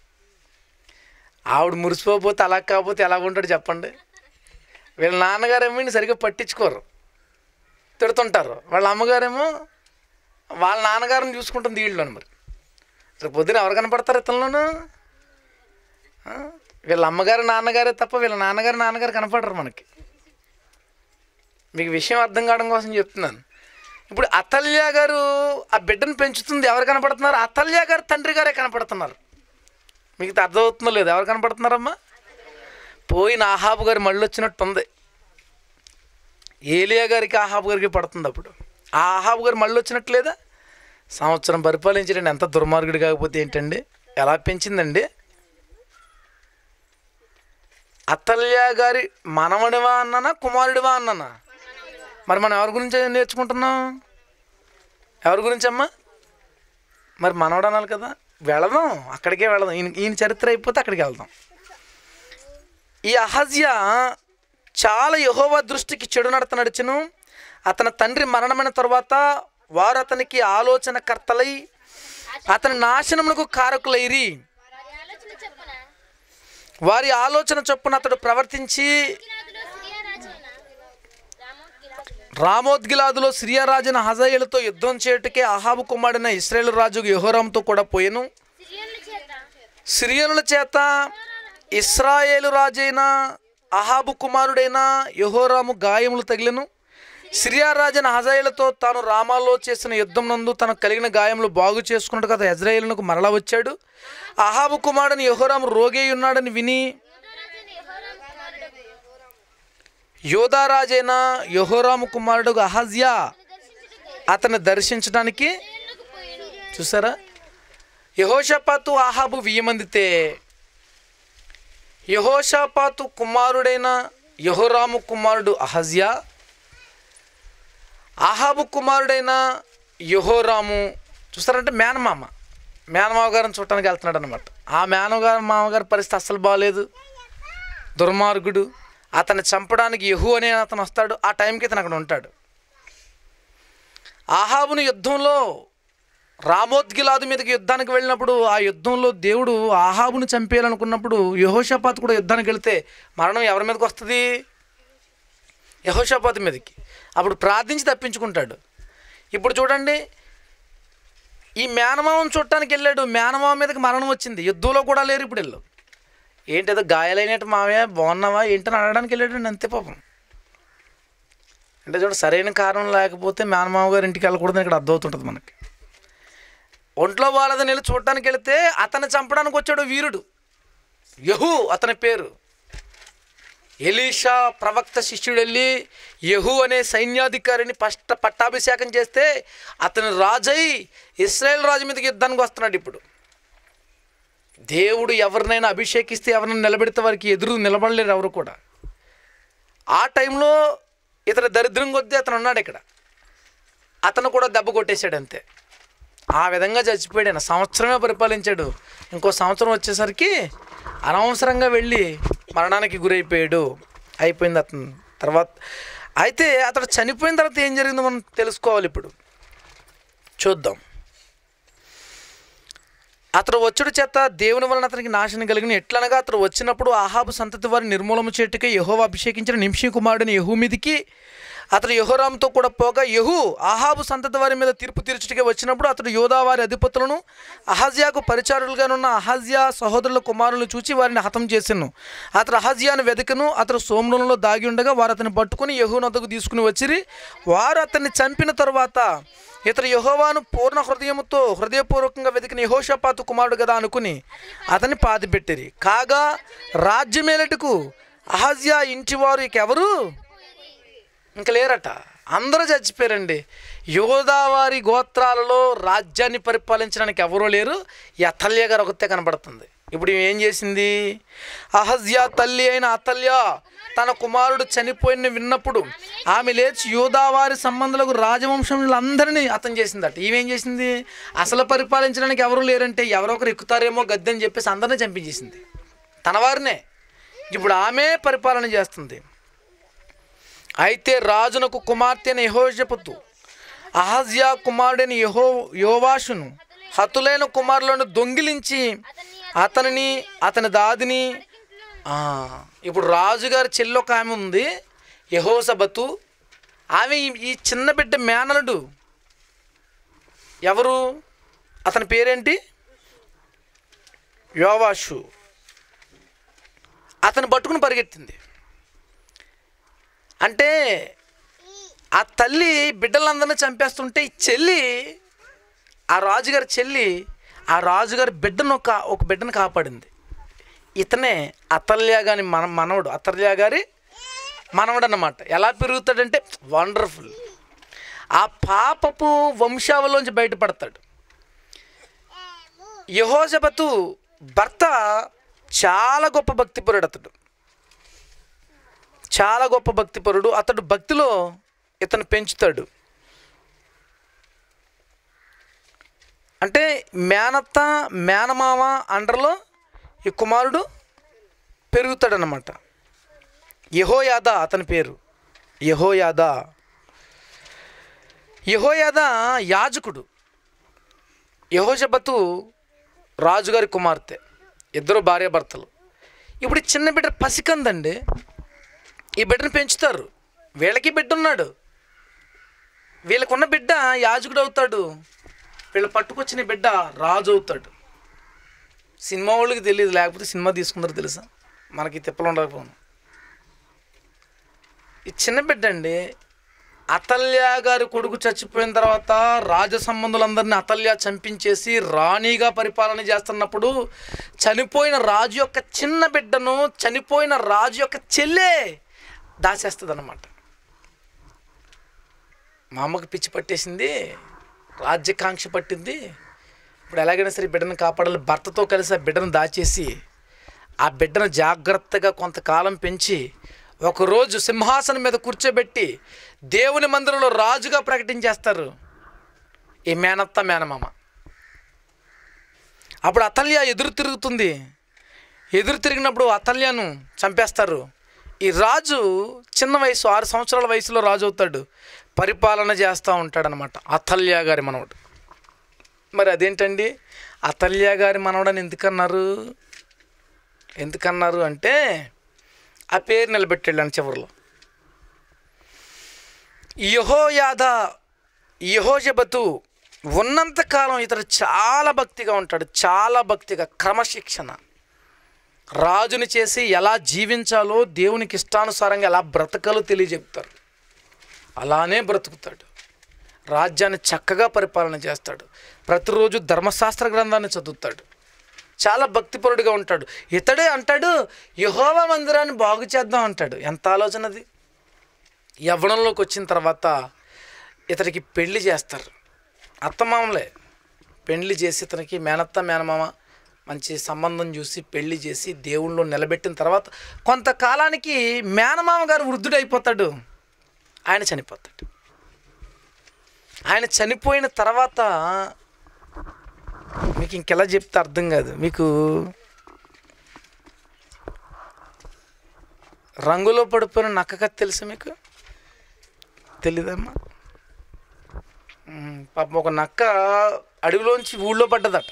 ఆవిడ మురిసిపోతే అలా కాకపోతే ఎలా ఉంటాడు చెప్పండి వీళ్ళ నాన్నగారేమో ఈయన సరిగ్గా పట్టించుకోరు తిడుతుంటారు వాళ్ళ అమ్మగారేమో వాళ్ళ నాన్నగారిని చూసుకుంటుంది వీళ్ళని మరి రేపు పొద్దున ఎవరు కనపడతారు ఇతనిలోను ఆ? వీళ్ళ అమ్మగారు నాన్నగారే తప్ప వీళ్ళ నాన్నగారు నాన్నగారు కనపడరు మనకి మీకు విషయం అర్థం కావడం కోసం చెప్తున్నాను ఇప్పుడు అతల్య గారు ఆ బిడ్డను పెంచుతుంది ఎవరు కనపడుతున్నారు అతల్య గారు తండ్రి గారే కనపడుతున్నారు మీకు ఇది అర్థమవుతుందో లేదు ఎవరు కనపడుతున్నారమ్మా పోయిన ఆహాబు గారు మళ్ళీ వచ్చినట్టు ఉంది ఏలియా గారికి ఆహాబు గారికి పడుతుంది అప్పుడు ఆ ఆహాబు గారు మళ్ళీ వచ్చినట్టు లేదా సంవత్సరం పరిపాలించడండి ఎంత దుర్మార్గుడు కాకపోతే ఏంటండి ఎలా పెంచిందండి అతల్య గారి మనవడివా అన్నానా కుమారుడివా అన్నానా మరి మనం ఎవరి గురించి నేర్చుకుంటున్నాం ఎవరి గురించి అమ్మా మరి మనవడు అనాలి కదా వెళదాం అక్కడికే వెళదాం ఈయన ఈయన చరిత్ర అయిపోతే అక్కడికి వెళ్దాం ఈ అహజ్యా చాలా యహోవా దృష్టికి చెడు నడత నడిచెను అతని తండ్రి మరణమైన తర్వాత వారు అతనికి ఆలోచనకర్తలై అతని నాశనమునకు కారకులైరి వారి ఆలోచన చొప్పున వారి ఆలోచన చొప్పున అతడు ప్రవర్తించి గిలాదులో సిరియా రాజైన రామో గిలాదులో రామోద్గిలాదులో సిరియారాజున హజాయేలుతో యుద్ధం చేయుటకే అహాబు కుమారుడైన ఇస్రాయేల్ రాజు యెహోరాముతో కూడా పోయెను సిరియన్ల చేత సిరియనుల చేత ఇస్రాయేలు రాజైన అహాబు కుమారుడైన యెహోరాము గాయములు తగిలెను సిరియా రాజైన హజాయేలతో తాను రామాలో చేసిన యుద్ధం నందు తనకు కలిగిన గాయములు బాగు చేసుకున్నట్టు కదా ఇజ్రాయేలునకు మరలా వచ్చాడు అహాబు కుమారుడని యెహోరాము రోగే ఉన్నాడని విని యూదారాజైన యెహోరాము కుమారుడు యోధారాజైన యెహోరాము కుమారుడు అహజ్యా దర్శించుటకై అతన్ని దర్శించడానికి సిరియన్లకు పోయిను చూసారా యహోషపాతు ఆహాబు వియ్యమందితే యహోషాపాతు కుమారుడైన యహోరాము కుమారుడు అహజ్యా ఆహాబు కుమారుడైన యహోరాము చూస్తారంటే మేనమామ మేనమావ గారిని చూడటానికి వెళ్తున్నాడు అనమాట ఆ మేనగారు మామగారి పరిస్థితి అస్సలు బాగాలేదు దుర్మార్గుడు అతన్ని చంపడానికి యహు అనే అతను వస్తాడు ఆ టైంకి ఇతను అక్కడ ఉంటాడు ఆహాబుని యుద్ధంలో రామోద్గిలాదు మీదకి యుద్ధానికి వెళ్ళినప్పుడు ఆ యుద్ధంలో దేవుడు ఆహాబుని చంపేయాలనుకున్నప్పుడు యహోషపాత్ కూడా యుద్ధానికి వెళ్తే మరణం ఎవరి మీదకి వస్తుంది యహోషపాత్ మీదకి అప్పుడు ప్రార్థించి తప్పించుకుంటాడు ఇప్పుడు చూడండి ఈ మేనమామను చూడటానికి వెళ్ళాడు మేనమామ మీదకి మరణం వచ్చింది యుద్ధంలో కూడా లేరు ఇప్పుడు వెళ్ళు ఏంటి ఏదో గాయాలైనట్టు మావయ్య బాగున్నావా ఏంటని అడగడానికి వెళ్ళాడు అంతే పాపం అంటే చూడ సరైన కారణం లేకపోతే మేనమామ గారి ఇంటికి వెళ్ళకూడదని ఇక్కడ అర్థమవుతుంటుంది మనకి ఒంట్లో వాళ్ళదని వెళ్ళి చూడటానికి వెళితే అతన్ని చంపడానికి వచ్చాడు వీరుడు యహు అతని పేరు ఎలీషా ప్రవక్త శిష్యుడు వెళ్ళి యహు అనే సైన్యాధికారిని పష్ట పట్టాభిషేకం చేస్తే అతను రాజై ఇస్రాయేల్ రాజు మీదకి యుద్ధానికి వస్తున్నాడు ఇప్పుడు దేవుడు ఎవరినైనా అభిషేకిస్తే ఎవరినైనా నిలబెడితే వారికి ఎదురు నిలబడలేరు ఎవరు కూడా ఆ టైంలో ఇతను దరిద్రం కొద్దీ అతను ఉన్నాడు ఇక్కడ అతను కూడా దెబ్బ కొట్టేశాడు అంతే ఆ విధంగా చచ్చిపోయాడు ఆయన సంవత్సరమే పరిపాలించాడు ఇంకో సంవత్సరం వచ్చేసరికి అనవసరంగా వెళ్ళి మరణానికి గురైపోయాడు అయిపోయింది అతను తర్వాత అయితే అతడు చనిపోయిన తర్వాత ఏం జరిగిందో మనం తెలుసుకోవాలి ఇప్పుడు చూద్దాం అతడు వచ్చుడు చేత దేవుని వలన అతనికి నాశనం కలిగిన ఎట్లనగా అతడు వచ్చినప్పుడు ఆహాబు సంతతి వారి నిర్మూలము చేటుకే యహోవ అభిషేకించిన నింషి కుమారుడిని యహూ మీదికి అతడు యహోరాముతో కూడా పోగా యహు ఆహాబు సంతతి వారి మీద తీర్పు తీర్చుటకే వచ్చినప్పుడు అతడు యోధా వారి అధిపతులను అహజ్యాకు పరిచారులుగానున్న అహజ్యా సహోదరుల కుమారులను చూచి వారిని హతం చేసెను అతడు అహజ్యాను వెదకను అతడు సోమరంలో దాగి ఉండగా వారు అతన్ని పట్టుకుని యహు నద్దకు తీసుకుని వచ్చిరి వారు అతన్ని చంపిన తరువాత ఇతడు యహోవాను పూర్ణ హృదయముతో హృదయపూర్వకంగా వెతికిన యహోషపాతు కుమారుడు కదా అనుకుని అతన్ని పాతిపెట్టిరి కాగా రాజ్యమేలటకు అహజ్యా ఇంటివారు ఇక ఎవరు ఇంక లేరట అందరూ చచ్చిపోయారండి యోధావారి గోత్రాలలో రాజ్యాన్ని పరిపాలించడానికి ఎవరూ లేరు ఈ అతల్య గారు ఒకతే కనబడుతుంది ఇప్పుడు ఈమె ఏం చేసింది అహజ్యా తల్లి అయిన అతల్య తన కుమారుడు చనిపోయిన విన్నప్పుడు ఆమె లేచి యోధావారి సంబంధులకు రాజవంశంలందరినీ అతం చేసిందట ఈమెం చేసింది అసలు పరిపాలించడానికి ఎవరు లేరంటే ఎవరో ఒకరు ఎక్కుతారేమో గద్దె అని చెప్పేసి అందరినీ చంపించేసింది తన వారినే ఇప్పుడు ఆమె పరిపాలన చేస్తుంది అయితే రాజునకు కుమార్తె అయిన యహోషపతు అహజ్యా కుమారుడైన యహో యోవాషును హతులైన కుమారులను దొంగిలించి అతనిని అతని దాదిని ఆ, ఇప్పుడు రాజుగారి చెల్లి ఒక ఆమె ఉంది యహోసబతు ఆమె ఈ- ఈ చిన్న బిడ్డ మేనలుడు ఎవరు అతని పేరేంటి యోవాషు అతను పట్టుకుని పరిగెత్తింది అంటే ఆ తల్లి బిడ్డలందరినీ చంపేస్తుంటే ఈ చెల్లి ఆ రాజుగారి చెల్లి ఆ రాజుగారి బిడ్డను ఒక ఒక బిడ్డను కాపాడింది ఇతనే అతల్య గాని మన మనవడు అతల్య గారి మనవడు అన్నమాట ఎలా పెరుగుతాడంటే వండర్ఫుల్ ఆ పాపపు వంశావలోంచి బయటపడతాడు యహోజబతు భర్త చాలా గొప్ప భక్తిపరుడు అతడు చాలా గొప్ప భక్తిపరుడు అతడు భక్తిలో ఇతను పెంచుతాడు అంటే మేనత్త మేనమామ అండర్లో ఈ కుమారుడు పెరుగుతాడనమాట యహోయాద అతని పేరు యహోయాద యహోయాద యాజకుడు యహోజబతు రాజుగారి కుమార్తె ఇద్దరు భార్యాభర్తలు ఇప్పుడు ఈ చిన్న బిడ్డ పసికందండి ఈ బిడ్డను పెంచుతారు వీళ్ళకి బిడ్డ ఉన్నాడు వీళ్ళకున్న బిడ్డ యాజకుడు అవుతాడు వీళ్ళు పట్టుకొచ్చిన బిడ్డ రాజు అవుతాడు సినిమా వాళ్ళకి తెలియదు లేకపోతే సినిమా తీసుకుందరు తెలుసా మనకి తిప్పలు ఉండకపోను ఈ చిన్న బిడ్డ అండి అతల్య గారి కొడుకు చచ్చిపోయిన తర్వాత రాజ సంబంధులందరినీ అతల్య చంపించేసి రాణిగా పరిపాలన చేస్తున్నప్పుడు చనిపోయిన రాజు యొక్క చిన్న బిడ్డను చనిపోయిన రాజు యొక్క చెల్లె దాచేస్తుంది అనమాట మా అమ్మకి పిచ్చి పట్టేసింది రాజ్యకాంక్ష పట్టింది ఇప్పుడు ఎలాగైనా సరే ఈ బిడ్డను కాపాడాలి భర్తతో కలిసి ఆ బిడ్డను దాచేసి ఆ బిడ్డను జాగ్రత్తగా కొంతకాలం పెంచి ఒకరోజు సింహాసనం మీద కూర్చోబెట్టి దేవుని మందిరంలో రాజుగా ప్రకటించేస్తారు ఈ మేనత్త మేనమామ అప్పుడు అతల్య ఎదురు తిరుగుతుంది ఎదురు తిరిగినప్పుడు అతల్యను చంపేస్తారు ఈ రాజు చిన్న వయసు ఆరు సంవత్సరాల వయసులో రాజు అవుతాడు పరిపాలన చేస్తూ ఉంటాడనమాట అతల్య గారి మనవడు మరి అదేంటండి అతల్య గారి మనవడని ఎందుకన్నారు ఎందుకన్నారు అంటే ఆ పేరు నిలబెట్టాడు చివరిలో యహోయాద యహోజబతు ఉన్నంతకాలం ఇతడు చాలా భక్తిగా ఉంటాడు చాలా భక్తిగా క్రమశిక్షణ రాజుని చేసి ఎలా జీవించాలో దేవునికి ఇష్టానుసారంగా ఎలా బ్రతకాలో తెలియజెప్తారు అలానే బ్రతుకుతాడు రాజ్యాన్ని చక్కగా పరిపాలన చేస్తాడు ప్రతిరోజు ధర్మశాస్త్ర గ్రంథాన్ని చదువుతాడు చాలా భక్తిపరుడుగా ఉంటాడు ఇతడే అంటాడు యహోవా మందిరాన్ని బాగు చేద్దాం అంటాడు ఎంత ఆలోచన అది యవ్వనంలోకి వచ్చిన తర్వాత ఇతడికి పెళ్లి చేస్తారు అత్తమామలే పెళ్లి చేసి ఇతనికి మేనత్త మేనమామ మంచి సంబంధం చూసి పెళ్లి చేసి దేవుళ్ళు నిలబెట్టిన తర్వాత కొంతకాలానికి మేనమామ గారు వృద్ధుడైపోతాడు ఆయన చనిపోతాడు ఆయన చనిపోయిన తర్వాత మీకు ఇంకెలా చెప్తే అర్థం కాదు మీకు రంగులో పడిపోయిన నక్క కథ తెలుసా మీకు తెలీదమ్మా ఉమ్, పాపం ఒక నక్క అడవిలోంచి ఊళ్ళో పడ్డదట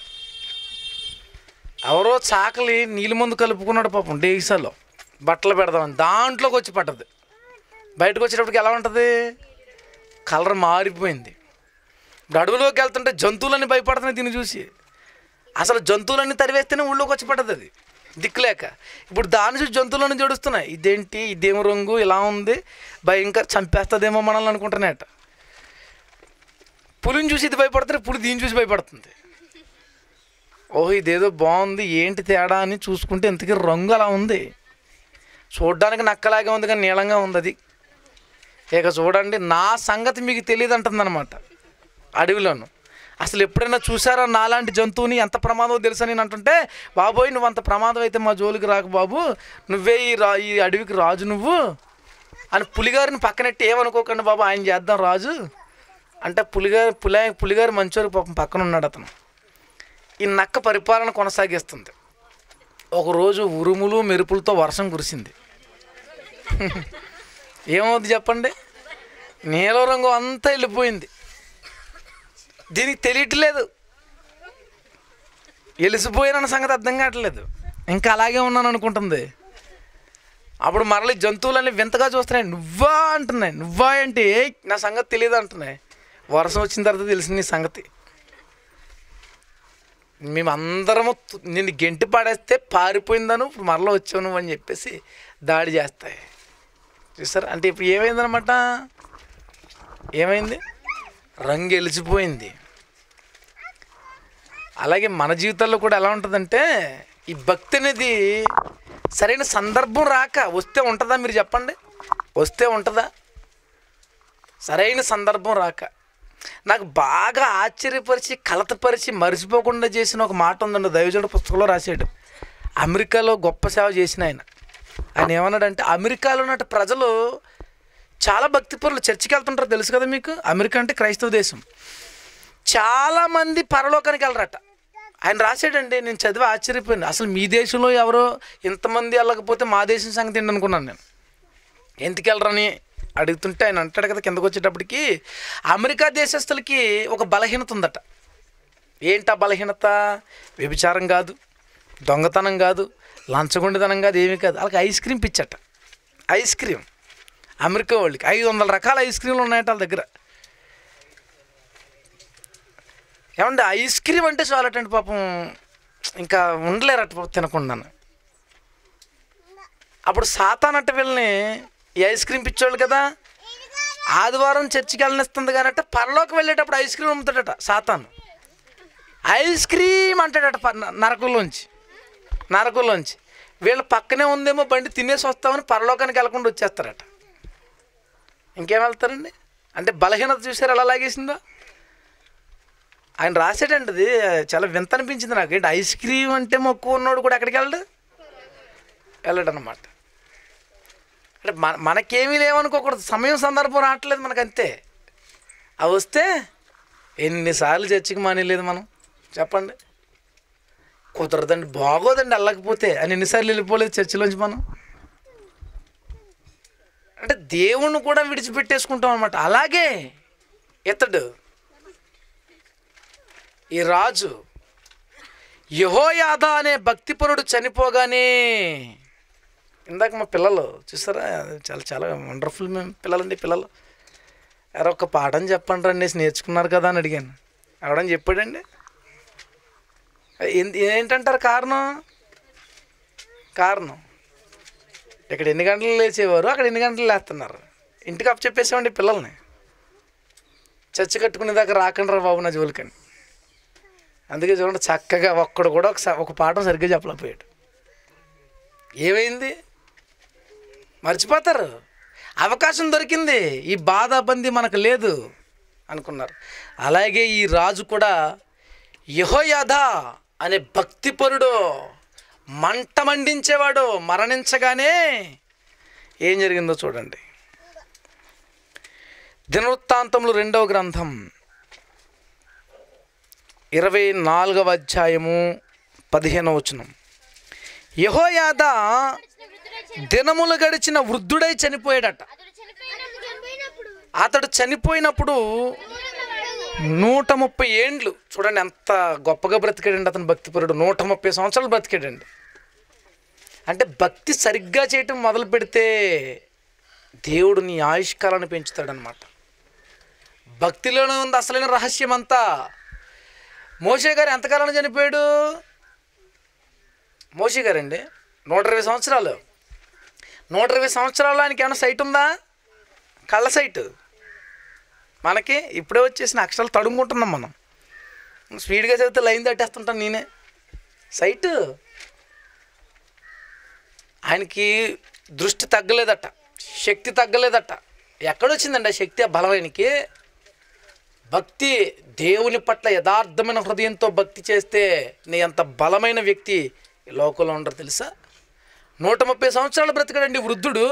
ఎవరో చాకలి నీళ్ళ ముందు కలుపుకున్నాడు పాపం డేగిసాలో బట్టలు పెడదామని దాంట్లోకి వచ్చి పడ్డది బయటకు వచ్చేటప్పటికి ఎలా ఉంటుంది కలర్ మారిపోయింది ఇప్పుడు అడవిలోకి వెళ్తుంటే జంతువులన్నీ భయపడుతున్నాయి దీన్ని చూసి అసలు జంతువులన్నీ తరివేస్తేనే ఊళ్ళోకి వచ్చి పడ్డది అది దిక్కులేక ఇప్పుడు దాని చూసి జంతువులను జడుస్తున్నాయి ఇదేంటి ఇదేమో రంగు ఇలా ఉంది భయంకర చంపేస్తుందేమో మనల్ని అనుకుంటున్నాయట పులిని చూసి ఇది భయపడుతుంది పులి దీన్ని చూసి భయపడుతుంది ఓహో ఇదేదో బాగుంది ఏంటి తేడా అని చూసుకుంటే ఇంతకీ రంగు అలా ఉంది చూడ్డానికి నక్కలాగే ఉంది కానీ నీలంగా ఉంది అది ఇక చూడండి నా సంగతి మీకు తెలియదు అంటుందన్నమాట అడవిలోను అసలు ఎప్పుడైనా చూసారా నాలాంటి జంతువుని ఎంత ప్రమాదం తెలుసా నేను అంటుంటే బాబోయ్ నువ్వు అంత ప్రమాదం అయితే మా జోలికి రాకు బాబు నువ్వే ఈ రా ఈ అడవికి రాజు నువ్వు అని పులిగారిని పక్కనెట్టి ఏమనుకోకండి బాబు ఆయన చేద్దాం రాజు అంటే పులిగారు పులి పులిగారు మంచోరు పాపం పక్కన ఉన్నాడు అతను ఈ నక్క పరిపాలన కొనసాగిస్తుంది ఒకరోజు ఉరుములు మెరుపులతో వర్షం కురిసింది ఏమవుద్ది చెప్పండి నీలం రంగు అంతా వెళ్ళిపోయింది దీనికి తెలియట్లేదు వెలిసిపోయిన సంగతి అర్థం కావట్లేదు ఇంకా అలాగే ఉన్నాను అనుకుంటుంది అప్పుడు మరలి జంతువులన్నీ వింతగా చూస్తున్నాయి నువ్వా అంటున్నాయి నువ్వా ఏంటి "ఏయ్, నా సంగతి తెలియదు అంటున్నాయి వర్షం వచ్చిన తర్వాత తెలిసింది నీ సంగతి మేమందరము తు- నిన్ను గెంటి పాడేస్తే పారిపోయిందను ఇప్పుడు మరలా వచ్చావు నువ్వు అని చెప్పేసి దాడి చేస్తాయి చూసారా అంటే ఇప్పుడు ఏమైందనమాట ఏమైంది రంగు ఎలిచిపోయింది అలాగే మన జీవితాల్లో కూడా ఎలా ఉంటుందంటే ఈ భక్తి అనేది సరైన సందర్భం రాక వస్తే ఉంటుందా మీరు చెప్పండి వస్తే ఉంటుందా సరైన సందర్భం రాక నాకు బాగా ఆశ్చర్యపరిచి కలతపరిచి మర్చిపోకుండా చేసిన ఒక మాట ఉందండి దైవజుడు పుస్తకంలో రాశాడు అమెరికాలో గొప్ప సేవ చేసిన ఆయన ఆయన ఏమన్నాడంటే అమెరికాలో ఉన్నట్టు ప్రజలు చాలా భక్తిపరులు చర్చికి వెళ్తుంటారు తెలుసు కదా మీకు అమెరికా అంటే క్రైస్తవ దేశం చాలామంది పరలోకానికి వెళ్ళరట ఆయన రాశాడండి నేను చదివి ఆశ్చర్యపోయాను అసలు మీ దేశంలో ఎవరో ఇంతమంది వెళ్ళకపోతే మా దేశం సంగతి ఏంటి అనుకున్నాను నేను ఎందుకు వెళ్ళరని అడుగుతుంటే ఆయన అంటాడు కదా కిందకు వచ్చేటప్పటికి అమెరికా దేశస్తులకి ఒక బలహీనత ఉందట ఏంటి ఆ బలహీనత వ్యభిచారం కాదు దొంగతనం కాదు లంచగొండితనం కాదు ఏమీ కాదు వాళ్ళకి ఐస్ క్రీమ్ పిచ్చట ఐస్ క్రీమ్ అమెరికా వాళ్ళకి ఐదు వందల రకాల ఐస్ క్రీమ్లు ఉన్నాయట వాళ్ళ దగ్గర ఏమంటే ఐస్ క్రీమ్ అంటే చాలటండి పాపం ఇంకా ఉండలేరట పాపం తినకుండాను అప్పుడు సాతానట్ట వీళ్ళని ఈ ఐస్ క్రీమ్ పిచ్చోళ్ళు కదా ఆదివారం చర్చికి వెళ్ళనిస్తుంది కానట్ట పరలోకి వెళ్ళేటప్పుడు ఐస్ క్రీమ్ అమ్ముతాడట సాతాను ఐస్ క్రీమ్ అంటాడట ప- న- నరకంలోంచి నరకంలోంచి వీళ్ళ పక్కనే ఉందేమో బండి తినేసి వస్తామని పరలోకానికి వెళ్ళకుండా వచ్చేస్తారట ఇంకేం వెళ్తారండి అంటే బలహీనత చూసారు ఎలా లాగేసిందో ఆయన రాసాడండి అది చాలా వింత అనిపించింది నాకు ఏంటి ఐస్ క్రీమ్ అంటే మొక్కు ఉన్నోడు కూడా ఎక్కడికి వెళ్ళడు వెళ్ళడు అనమాట అంటే మన మనకేమీ లేవనుకోకూడదు సమయం సందర్భం రావట్లేదు మనకు అంతే అవి వస్తే ఎన్నిసార్లు చర్చికి మానేలేదు మనం చెప్పండి కుదరదండి బాగోదండి వెళ్ళకపోతే అని ఎన్నిసార్లు వెళ్ళిపోలేదు చర్చిలోంచి మనం అంటే దేవుణ్ణి కూడా విడిచిపెట్టేసుకుంటాం అనమాట అలాగే ఇతడు ఈ రాజు యహోయాద అనే భక్తిపరుడు చనిపోగానే ఇందాక మా పిల్లలు చూసారా చాలా చాలా వండర్ఫుల్ మేము పిల్లలండి పిల్లలు ఎవరో ఒక పాఠం చెప్పండి రండి నేర్చుకున్నారు కదా అని అడిగాను ఎవడని చెప్పాడండి ఏంటి- ఏంటంటారు కారణం కారణం ఇక్కడ ఎన్ని గంటలు లేచేవారు అక్కడ ఎన్ని గంటలు లేస్తున్నారు ఇంటికి అప్పు చెప్పేసామండి పిల్లల్ని చర్చ కట్టుకునే దాకా రాకండి రా బాబు నా జోలికని అందుకే చూడండి చక్కగా ఒక్కడు కూడా ఒక స- ఒక పాఠం సరిగ్గా చెప్పలేకపోయాడు ఏమైంది మర్చిపోతారు అవకాశం దొరికింది ఈ బాధాబంది మనకు లేదు అనుకున్నారు అలాగే ఈ రాజు కూడా యహోయాధ అనే భక్తిపరుడు మంట మండించేవాడు మరణించగానే ఏం జరిగిందో చూడండి దినవృత్తాంతములు రెండవ గ్రంథం ఇరవై నాలుగవ అధ్యాయము పదిహేనవ వచనం యహోయాద దినములు గడిచిన వృద్ధుడై చనిపోయాడట అతడు చనిపోయినప్పుడు చనిపోయినప్పుడు అతడు చనిపోయినప్పుడు నూట ముప్పై ఏండ్లు చూడండి ఎంత గొప్పగా బ్రతికాడండి అతను భక్తిపరుడు నూట ముప్పై సంవత్సరాలు బ్రతికాడండి అంటే భక్తి సరిగ్గా చేయటం మొదలు పెడితే దేవుడు నీ ఆయుష్కాలను పెంచుతాడనమాట భక్తిలోనే ఉంది అసలైన రహస్యం అంతా మోషే గారు ఎంతకాలం చనిపోయాడు మోషే గారండి నూట ఇరవై సంవత్సరాలు నూట ఇరవై సంవత్సరాలు ఆయనకి ఏమైనా సైట్ ఉందా కళ్ళ సైట్ మనకి ఇప్పుడే వచ్చేసిన అక్షరాలు తడుముకుంటున్నాం మనం స్పీడ్గా చదివితే లైన్ తట్టేస్తుంటాను నేనే సైట్ ఆయనకి దృష్టి తగ్గలేదట శక్తి తగ్గలేదట ఎక్కడొచ్చిందండి ఆ శక్తి ఆ బలం ఆయనకి భక్తి దేవుని పట్ల యథార్థమైన హృదయంతో భక్తి చేస్తే నీ అంత బలమైన వ్యక్తి ఈ లోకంలో ఉండరు తెలుసా నూట ముప్పై సంవత్సరాలు బ్రతికాడండి వృద్ధుడు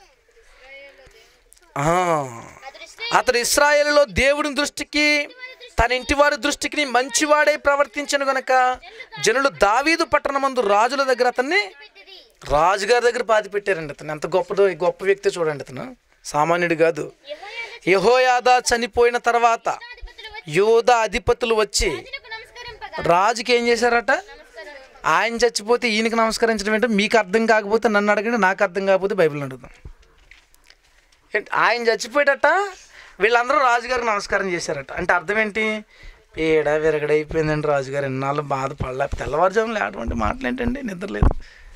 ఆ, అతడు ఇస్రాయేలు అతడు ఇస్రాయేలులో దేవుని దృష్టికి తన ఇంటి వారి దృష్టికి మంచివాడై ప్రవర్తించను గనక జనులు దావీదు పట్టణమందు రాజుల దగ్గర అతన్ని పెట్టిరి రాజుగారి దగ్గర పాతి పెట్టారండి అతను ఎంత గొప్పదో గొప్ప వ్యక్తి చూడండి అతను సామాన్యుడు కాదు యెహోయాదా యహోయాదా చనిపోయిన తర్వాత అధిపతులు వచ్చి యోధ అధిపతులు వచ్చి రాజునకు నమస్కరింపగా రాజుకి ఏం చేశారట నమస్కారం ఆయన చచ్చిపోతే ఈయనకి నమస్కరించడం ఏంటో మీకు అర్థం కాకపోతే నన్ను అడగండి నాకు అర్థం కాకపోతే బైబిల్ అడుగుదాం ఏంటి ఆయన చచ్చిపోయేటట వీళ్ళందరూ రాజుగారికి నమస్కారం చేశారట అంటే అర్థం ఏంటి ఏడ విరగడైపోయిందండి రాజుగారు ఎన్నాళ్ళు బాధపడలే తెల్లవారుజామున లేటువంటి మాటలు ఏంటండి నిద్ర లేదు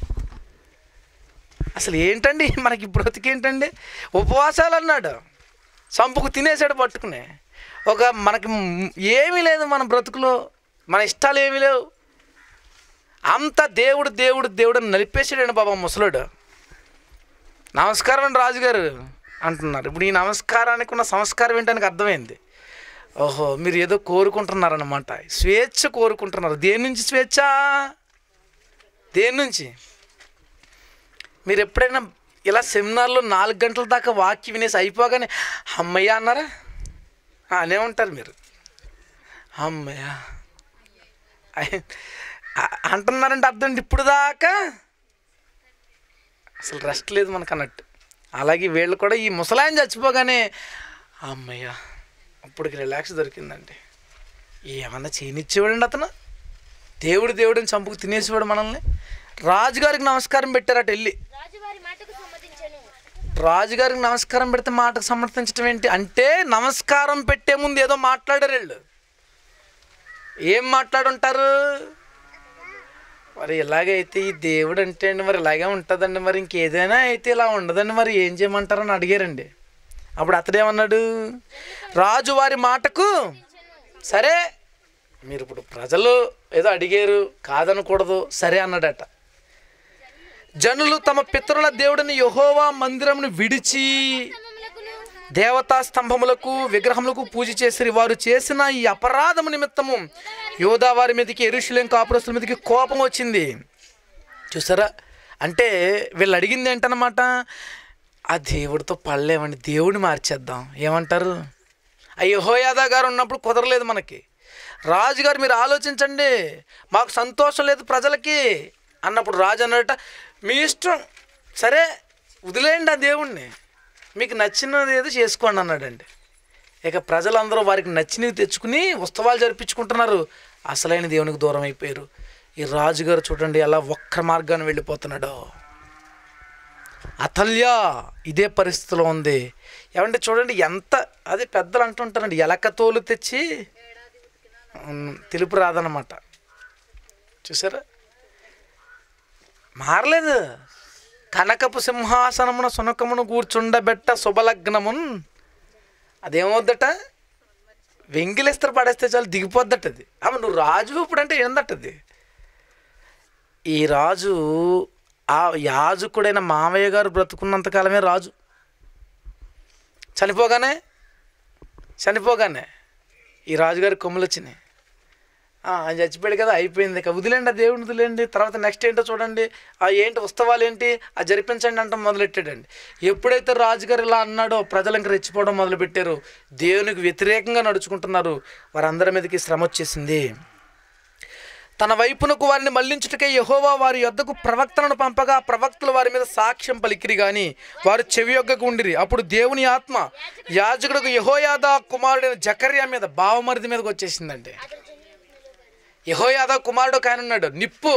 అసలు ఏంటండి మనకి బ్రతికేంటండి ఉపవాసాలు అన్నాడు సంపుకు తినేసాడు పట్టుకుని ఒక మనకి మ్- ఏమీ లేదు మన బ్రతుకులో మన ఇష్టాలు ఏమీ లేవు అంత దేవుడు దేవుడు దేవుడు అని నలిపేసాడండి బాబా ముసలుడు నమస్కారం అండి రాజుగారు అంటున్నారు ఇప్పుడు ఈ నమస్కారానికి ఉన్న సంస్కారం ఏంటని అర్థమైంది ఓహో మీరు ఏదో కోరుకుంటున్నారన్నమాట స్వేచ్ఛ కోరుకుంటున్నారు దేని నుంచి స్వేచ్ఛ దేని నుంచి మీరు ఎప్పుడైనా ఇలా సెమినార్లో నాలుగు గంటల దాకా వాక్యం వినేసి అయిపోగానే అమ్మయ్య అన్నారా ఆ, అనే ఉంటారు మీరు అమ్మయ్య అయ్- అ- అంటున్నారంటే అర్థం ఏంటి? ఇప్పుడు దాకా అసలు రెస్ట్ లేదు మనకు అన్నట్టు అలాగే వీళ్ళు కూడా ఈ ముసలాయన చచ్చిపోగానే అమ్మయ్య ఇప్పటికి రిలాక్స్ దొరికిందండి ఏమన్నా చేయనిచ్చేవాడండి అతను దేవుడు దేవుడిని చంపుకు తినేసేవాడు మనల్ని రాజుగారికి నమస్కారం పెట్టారట వెళ్ళి రాజువారి మాటకు సమ్మతించను రాజుగారికి నమస్కారం పెడితే మాటకు సమర్థించడం ఏంటి అంటే నమస్కారం పెట్టే ముందు ఏదో మాట్లాడారు వీళ్ళు ఏం మాట్లాడుంటారు మరి ఇలాగైతే ఈ దేవుడు అంటే అండి మరి ఇలాగే ఉంటుందండి మరి ఇంకేదైనా అయితే ఇలా ఉండదండి మరి ఏం చేయమంటారని అడిగారండి అప్పుడు అతడేమన్నాడు రాజు వారి మాటకు సరే మీరు ఇప్పుడు ప్రజలు ఏదో అడిగారు కాదనకూడదు సరే అన్నాడట జనులు తమ పితరుల దేవుడిని యహోవా మందిరమును విడిచి స్తంభములకును దేవతా స్తంభములకు విగ్రహములకు పూజ చేసిరి వారు చేసిన ఈ అపరాధము నిమిత్తము యోధా వారి మీదకి ఎరుషులేం కాపురస్తుల మీదకి కోపం వచ్చింది చూసారా అంటే వీళ్ళు అడిగింది ఏంటన్నమాట ఆ దేవుడితో పడలేమండి దేవుడిని మార్చేద్దాం ఏమంటారు ఆ యెహోయాదా గారు ఉన్నప్పుడు కుదరలేదు మనకి రాజుగారు మీరు ఆలోచించండి మాకు సంతోషం లేదు ప్రజలకి అన్నప్పుడు రాజు అన్నట మీ ఇష్టం సరే వదిలేయండి ఆ దేవుణ్ణి మీకు నచ్చినది ఏదో చేసుకోండి అన్నాడండి ఇక ప్రజలందరూ వారికి నచ్చినవి తెచ్చుకుని ఉత్సవాలు జరిపించుకుంటున్నారు అసలైన దేవునికి దూరం అయిపోయారు ఈ రాజుగారు చూడండి ఎలా ఒక్క మార్గాన్ని వెళ్ళిపోతున్నాడో అతల్య ఇదే పరిస్థితిలో ఉంది ఏమంటే చూడండి ఎంత అది పెద్దలు అంటుంటారండి ఎలక తోలు తెచ్చి ఉమ్, తెలుపు రాదనమాట చూసారా మారలేదు కనకపు సింహాసనమున సునకమును కూర్చుండబెట్ట శుభలగ్నమున్ అదేమవుద్దట వెంగిలిస్తారు పడేస్తే చాలు దిగిపోద్దట అది అమ్మ నువ్వు రాజు ఇప్పుడు అంటే ఏందట అది ఈ రాజు ఆ యాజకుడైన మామయ్య గారు బ్రతుకున్నంతకాలమే రాజు చనిపోగానే చనిపోగానే ఈ రాజుగారి కొమ్ములు వచ్చినాయి ఆ, ఆయన చచ్చిపోయాడు కదా అయిపోయింది ఇక వదిలేండి ఆ దేవుడిని వదిలేండి తర్వాత నెక్స్ట్ ఏంటో చూడండి ఆ ఏంటి ఉత్సవాలు ఏంటి ఆ జరిపించండి అంటాం మొదలెట్టాడండి ఎప్పుడైతే రాజుగారు ఇలా అన్నాడో ప్రజలు ఇంక రెచ్చిపోవడం మొదలుపెట్టారు దేవునికి వ్యతిరేకంగా నడుచుకుంటున్నారు వారందరి మీదకి శ్రమ వచ్చేసింది తన వైపునకు వారిని మళ్లించుటకే యహోవా వారి యొద్దకు ప్రవక్తలను పంపగా ఆ ప్రవక్తలు వారి మీద సాక్ష్యం పలికిరి గాని వారు చెవియొగ్గకు ఉండిరి అప్పుడు దేవుని ఆత్మ యాజకుడుకు యహోయాదా కుమారుడైన జకర్యా మీద బావమరిది మీదకి వచ్చేసిందండి యహోయాదా కుమారుడు ఒక ఆయన ఉన్నాడు నిప్పు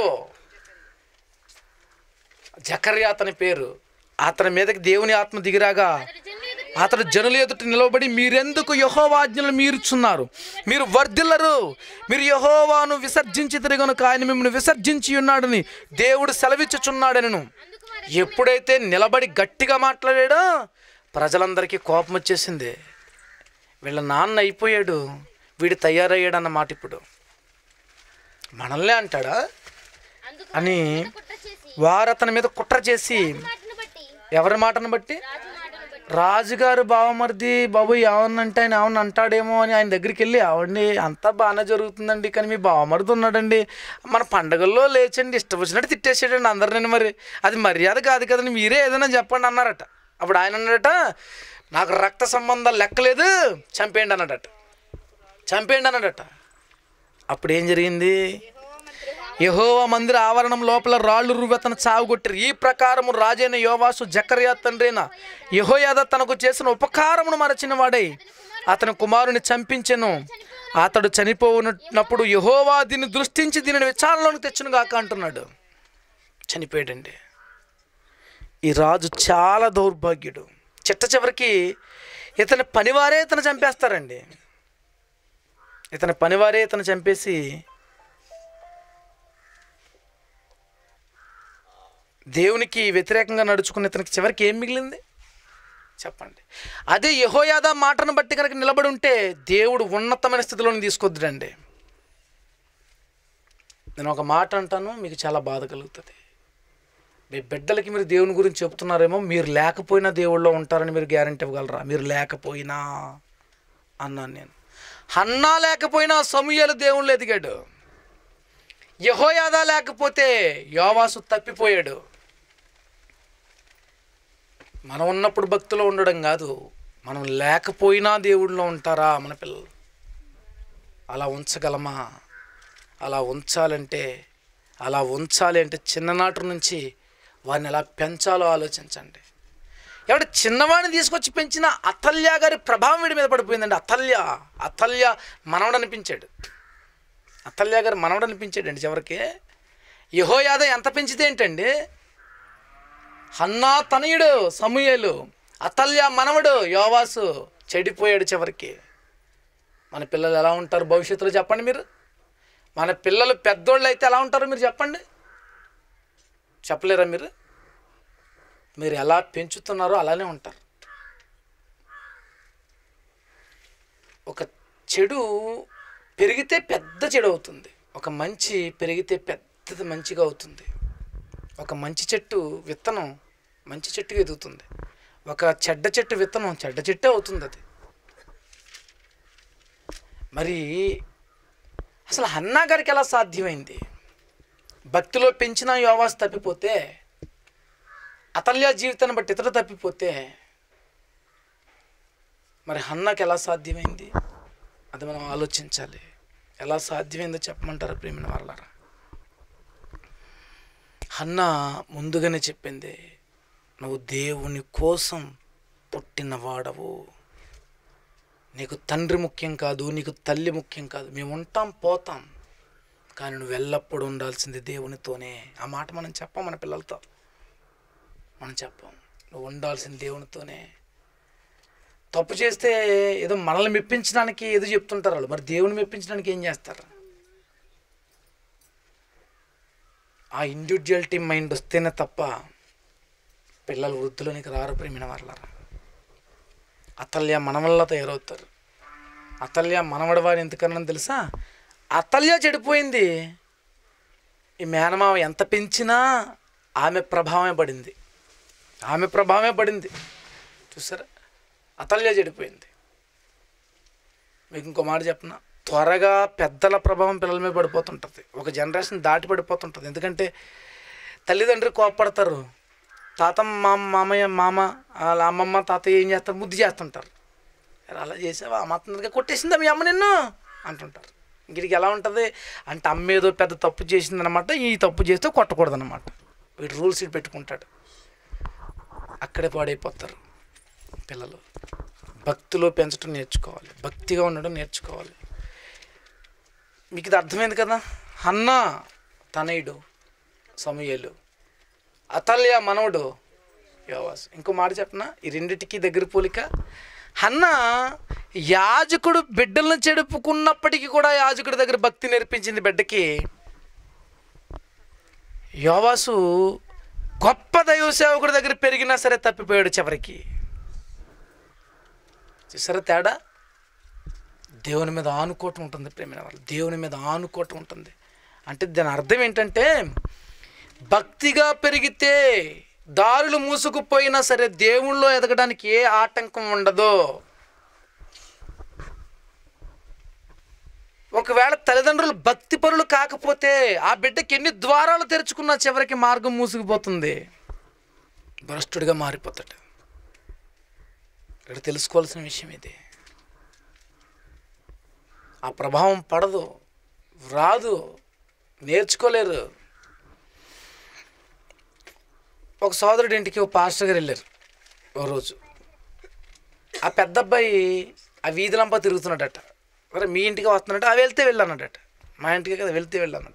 జకర్యా అతని పేరు అతని మీదకి దేవుని ఆత్మ దిగిరాగా అతడు జనుల ఎదుట నిలబడి మీరెందుకు యహోవాజ్ఞలు మీరుచున్నారు మీరు వర్ధిల్లరు మీరు యహోవాను విసర్జించి తిరగనుక ఆయన మిమ్మల్ని విసర్జించి ఉన్నాడని దేవుడు సెలవిచ్చుచున్నాడనను ఎప్పుడైతే నిలబడి గట్టిగా మాట్లాడాడో ప్రజలందరికీ కోపం వచ్చేసింది వీళ్ళ నాన్న అయిపోయాడు వీడు తయారయ్యాడు అన్న మాట ఇప్పుడు మనల్నే అంటాడా అందుకు అని కుట్ర చేసి వారు అతని మీద కుట్ర చేసి మాటను బట్టి ఎవరి మాటను బట్టి రాజు మాటను బట్టి రాజుగారు బావమరిది బాబు ఏమన్నంటే ఆయన ఏమన్నా అంటాడేమో అని ఆయన దగ్గరికి వెళ్ళి ఆవండి అంతా బాగానే జరుగుతుందండి కానీ మీ బావమరిది ఉన్నాడండి మన పండగల్లో లేచండి ఇష్టం వచ్చినట్టు తిట్టేసాడండి అందరిని మరి అది మర్యాద కాదు కదండి మీరే ఏదైనా చెప్పండి అన్నారట అప్పుడు ఆయన అన్నాడట నాకు రక్త సంబంధం లెక్కలేదు చంపేయండి అన్నాడట చంపేయండి అన్నాడట అప్పుడు ఏం జరిగింది యహోవా మందిర ఆవరణం లోపల రాళ్ళు రువ్వెతను చావుగొట్టారు ఈ ప్రకారము రాజైన యోవాసు జకర్యా తండ్రైన యహోయాద తనకు చేసిన ఉపకారమును మరచిన వాడై అతని కుమారుని చంపించెను అతడు చనిపోనప్పుడు యహోవా దీన్ని దృష్టించి దీనిని విచారణలోకి తెచ్చును గాక అంటున్నాడు చనిపోయాడండి ఈ రాజు చాలా దౌర్భాగ్యుడు చిట్ట చివరికి ఇతని పనివారే ఇతను చంపేస్తారండి ఇతని పనివారే ఇతను చంపేసి దేవునికి వ్యతిరేకంగా నడుచుకున్న ఇతనికి చివరికి ఏం మిగిలింది చెప్పండి అదే యహోయాదా మాటను బట్టి కనుక నిలబడి ఉంటే దేవుడు ఉన్నతమైన స్థితిలోని తీసుకొద్దుడండి నేను ఒక మాట అంటాను మీకు చాలా బాధ కలుగుతుంది మీ బిడ్డలకి మీరు దేవుని గురించి చెప్తున్నారేమో మీరు లేకపోయినా దేవుళ్ళో ఉంటారని మీరు గ్యారంటీ ఇవ్వగలరా మీరు లేకపోయినా అన్నాను నేను హన్నా లేకపోయినా సమూహలు దేవుళ్ళు ఎదిగాడు యహోయాదా లేకపోతే యోవాసు తప్పిపోయాడు మనం ఉన్నప్పుడు భక్తిలో ఉండడం కాదు మనం లేకపోయినా దేవుడిలో ఉంటారా మన పిల్లలు అలా ఉంచగలమా అలా ఉంచాలంటే అలా ఉంచాలి అంటే చిన్ననాటి నుంచి వారిని ఎలా పెంచాలో ఆలోచించండి ఎవడ చిన్నవాడిని తీసుకొచ్చి పెంచిన అతల్య గారి ప్రభావం వీడి మీద పడిపోయిందండి అతల్య అతల్య మనవడు అనిపించాడు అతల్య గారు మనవడు అనిపించాడండి చివరికి యహోయాద ఎంత పెంచితే ఏంటండి హన్నా తనయుడు సమూయేలు అతల్య మనవడు యోవాసు చెడిపోయాడు చివరికి మన పిల్లలు ఎలా ఉంటారు భవిష్యత్తులో చెప్పండి మీరు మన పిల్లలు పెద్దోళ్ళు అయితే ఎలా ఉంటారో మీరు చెప్పండి చెప్పలేరా మీరు మీరు ఎలా పెంచుతున్నారో అలానే ఉంటారు ఒక చెడు పెరిగితే పెద్ద చెడు అవుతుంది ఒక మంచి పెరిగితే పెద్దది మంచిగా అవుతుంది ఒక మంచి చెట్టు విత్తనం మంచి చెట్టుగా ఎదుగుతుంది ఒక చెడ్డ చెట్టు విత్తనం చెడ్డ చెట్టే అవుతుంది అది మరి అసలు హన్నా గారికి ఎలా సాధ్యమైంది భక్తిలో పెంచిన యోవాస్ తప్పిపోతే అతల్య జీవితాన్ని బట్టి ఇతడు తప్పిపోతే మరి హన్నాకి ఎలా సాధ్యమైంది అది మనం ఆలోచించాలి ఎలా సాధ్యమైందో చెప్పమంటారా ప్రేమిన వాళ్ళారా హన్న ముందుగానే చెప్పింది నువ్వు దేవుని కోసం పుట్టిన వాడవు నీకు తండ్రి ముఖ్యం కాదు నీకు తల్లి ముఖ్యం కాదు మేము ఉంటాం పోతాం కానీ నువ్వు ఎల్లప్పుడూ ఉండాల్సింది దేవునితోనే ఆ మాట మనం చెప్పాం మన పిల్లలతో మనం చెప్పాం నువ్వు ఉండాల్సింది దేవునితోనే తప్పు చేస్తే ఏదో మనల్ని మెప్పించడానికి ఏదో చెప్తుంటారు వాళ్ళు మరి దేవుని మెప్పించడానికి ఏం చేస్తారు ఆ ఇండివిజువాలిటీ మైండ్ వస్తేనే తప్ప పిల్లలు వృద్ధులోనికి రారు ప్రేమిన వాళ్ళరా అతల్య మనవల్ల తయారవుతారు అతల్య మనవడవాడు ఎందుకన్నా తెలుసా అతల్య చెడిపోయింది ఈ మేనమావ ఎంత పెంచినా ఆమె ప్రభావమే పడింది ఆమె ప్రభావమే పడింది చూసారా అతల్య చెడిపోయింది మీకు ఇంకో మాట చెప్పనా త్వరగా పెద్దల ప్రభావం పిల్లల మీద పడిపోతుంటుంది ఒక జనరేషన్ దాటి పడిపోతుంటుంది ఎందుకంటే తల్లిదండ్రులు కోపడతారు తాతమ్మ మామ మామయ్య మామ వాళ్ళ అమ్మమ్మ తాతయ్య ఏం చేస్తారు ముద్దు చేస్తుంటారు "ఎరా, అలా చేసావా ఆ మాత్రం కొట్టేసిందా మీ అమ్మ నిన్ను అంటుంటారు ఇంటికి ఎలా ఉంటుంది అంటే అమ్మ ఏదో పెద్ద తప్పు చేసిందనమాట ఈ తప్పు చేస్తే కొట్టకూడదన్నమాట వీడు రూల్స్ ఇటు పెట్టుకుంటాడు అక్కడే పాడైపోతారు పిల్లలు భక్తిలో పెంచడం నేర్చుకోవాలి భక్తిగా ఉండడం నేర్చుకోవాలి మీకు ఇది అర్థమైంది కదా అన్న తనయుడు సమూయేలు అతల్య మనవడు యోవాస్ ఇంకో మాట చెప్పనా ఈ రెండిటికి దగ్గర పోలిక అన్న యాజకుడు బిడ్డలను చెడుపుకున్నప్పటికీ కూడా యాజకుడి దగ్గర భక్తి నేర్పించింది బిడ్డకి యోవాసు గొప్ప దైవ సేవకుడి దగ్గర పెరిగినా సరే తప్పిపోయాడు చివరికి చూసారా తేడా దేవుని మీద ఆనుకోవటం ఉంటుంది ప్రేమైన వాళ్ళు దేవుని మీద ఆనుకోవటం ఉంటుంది అంటే దాని అర్థం ఏంటంటే భక్తిగా పెరిగితే దారులు మూసుకుపోయినా సరే దేవుళ్ళో ఎదగడానికి ఏ ఆటంకం ఉండదు ఒకవేళ తల్లిదండ్రులు భక్తి పరులు కాకపోతే ఆ బిడ్డకి ఎన్ని ద్వారాలు తెరుచుకున్నా చివరికి మార్గం మూసుకుపోతుంది భ్రష్టుడిగా మారిపోతాడు ఇక్కడ తెలుసుకోవాల్సిన విషయం ఇది ఆ ప్రభావం పడదు రాదు నేర్చుకోలేరు ఒక సోదరుడి ఇంటికి ఒక పాస్టర్ గారు వెళ్ళారు ఓ రోజు ఆ పెద్ద అబ్బాయి ఆ వీధిలంపా తిరుగుతున్నాడట మరి మీ ఇంటికి వస్తున్నాడట ఆ వెళ్తే వెళ్ళానడట మా ఇంటికి కదా వెళ్తే వెళ్ళానడట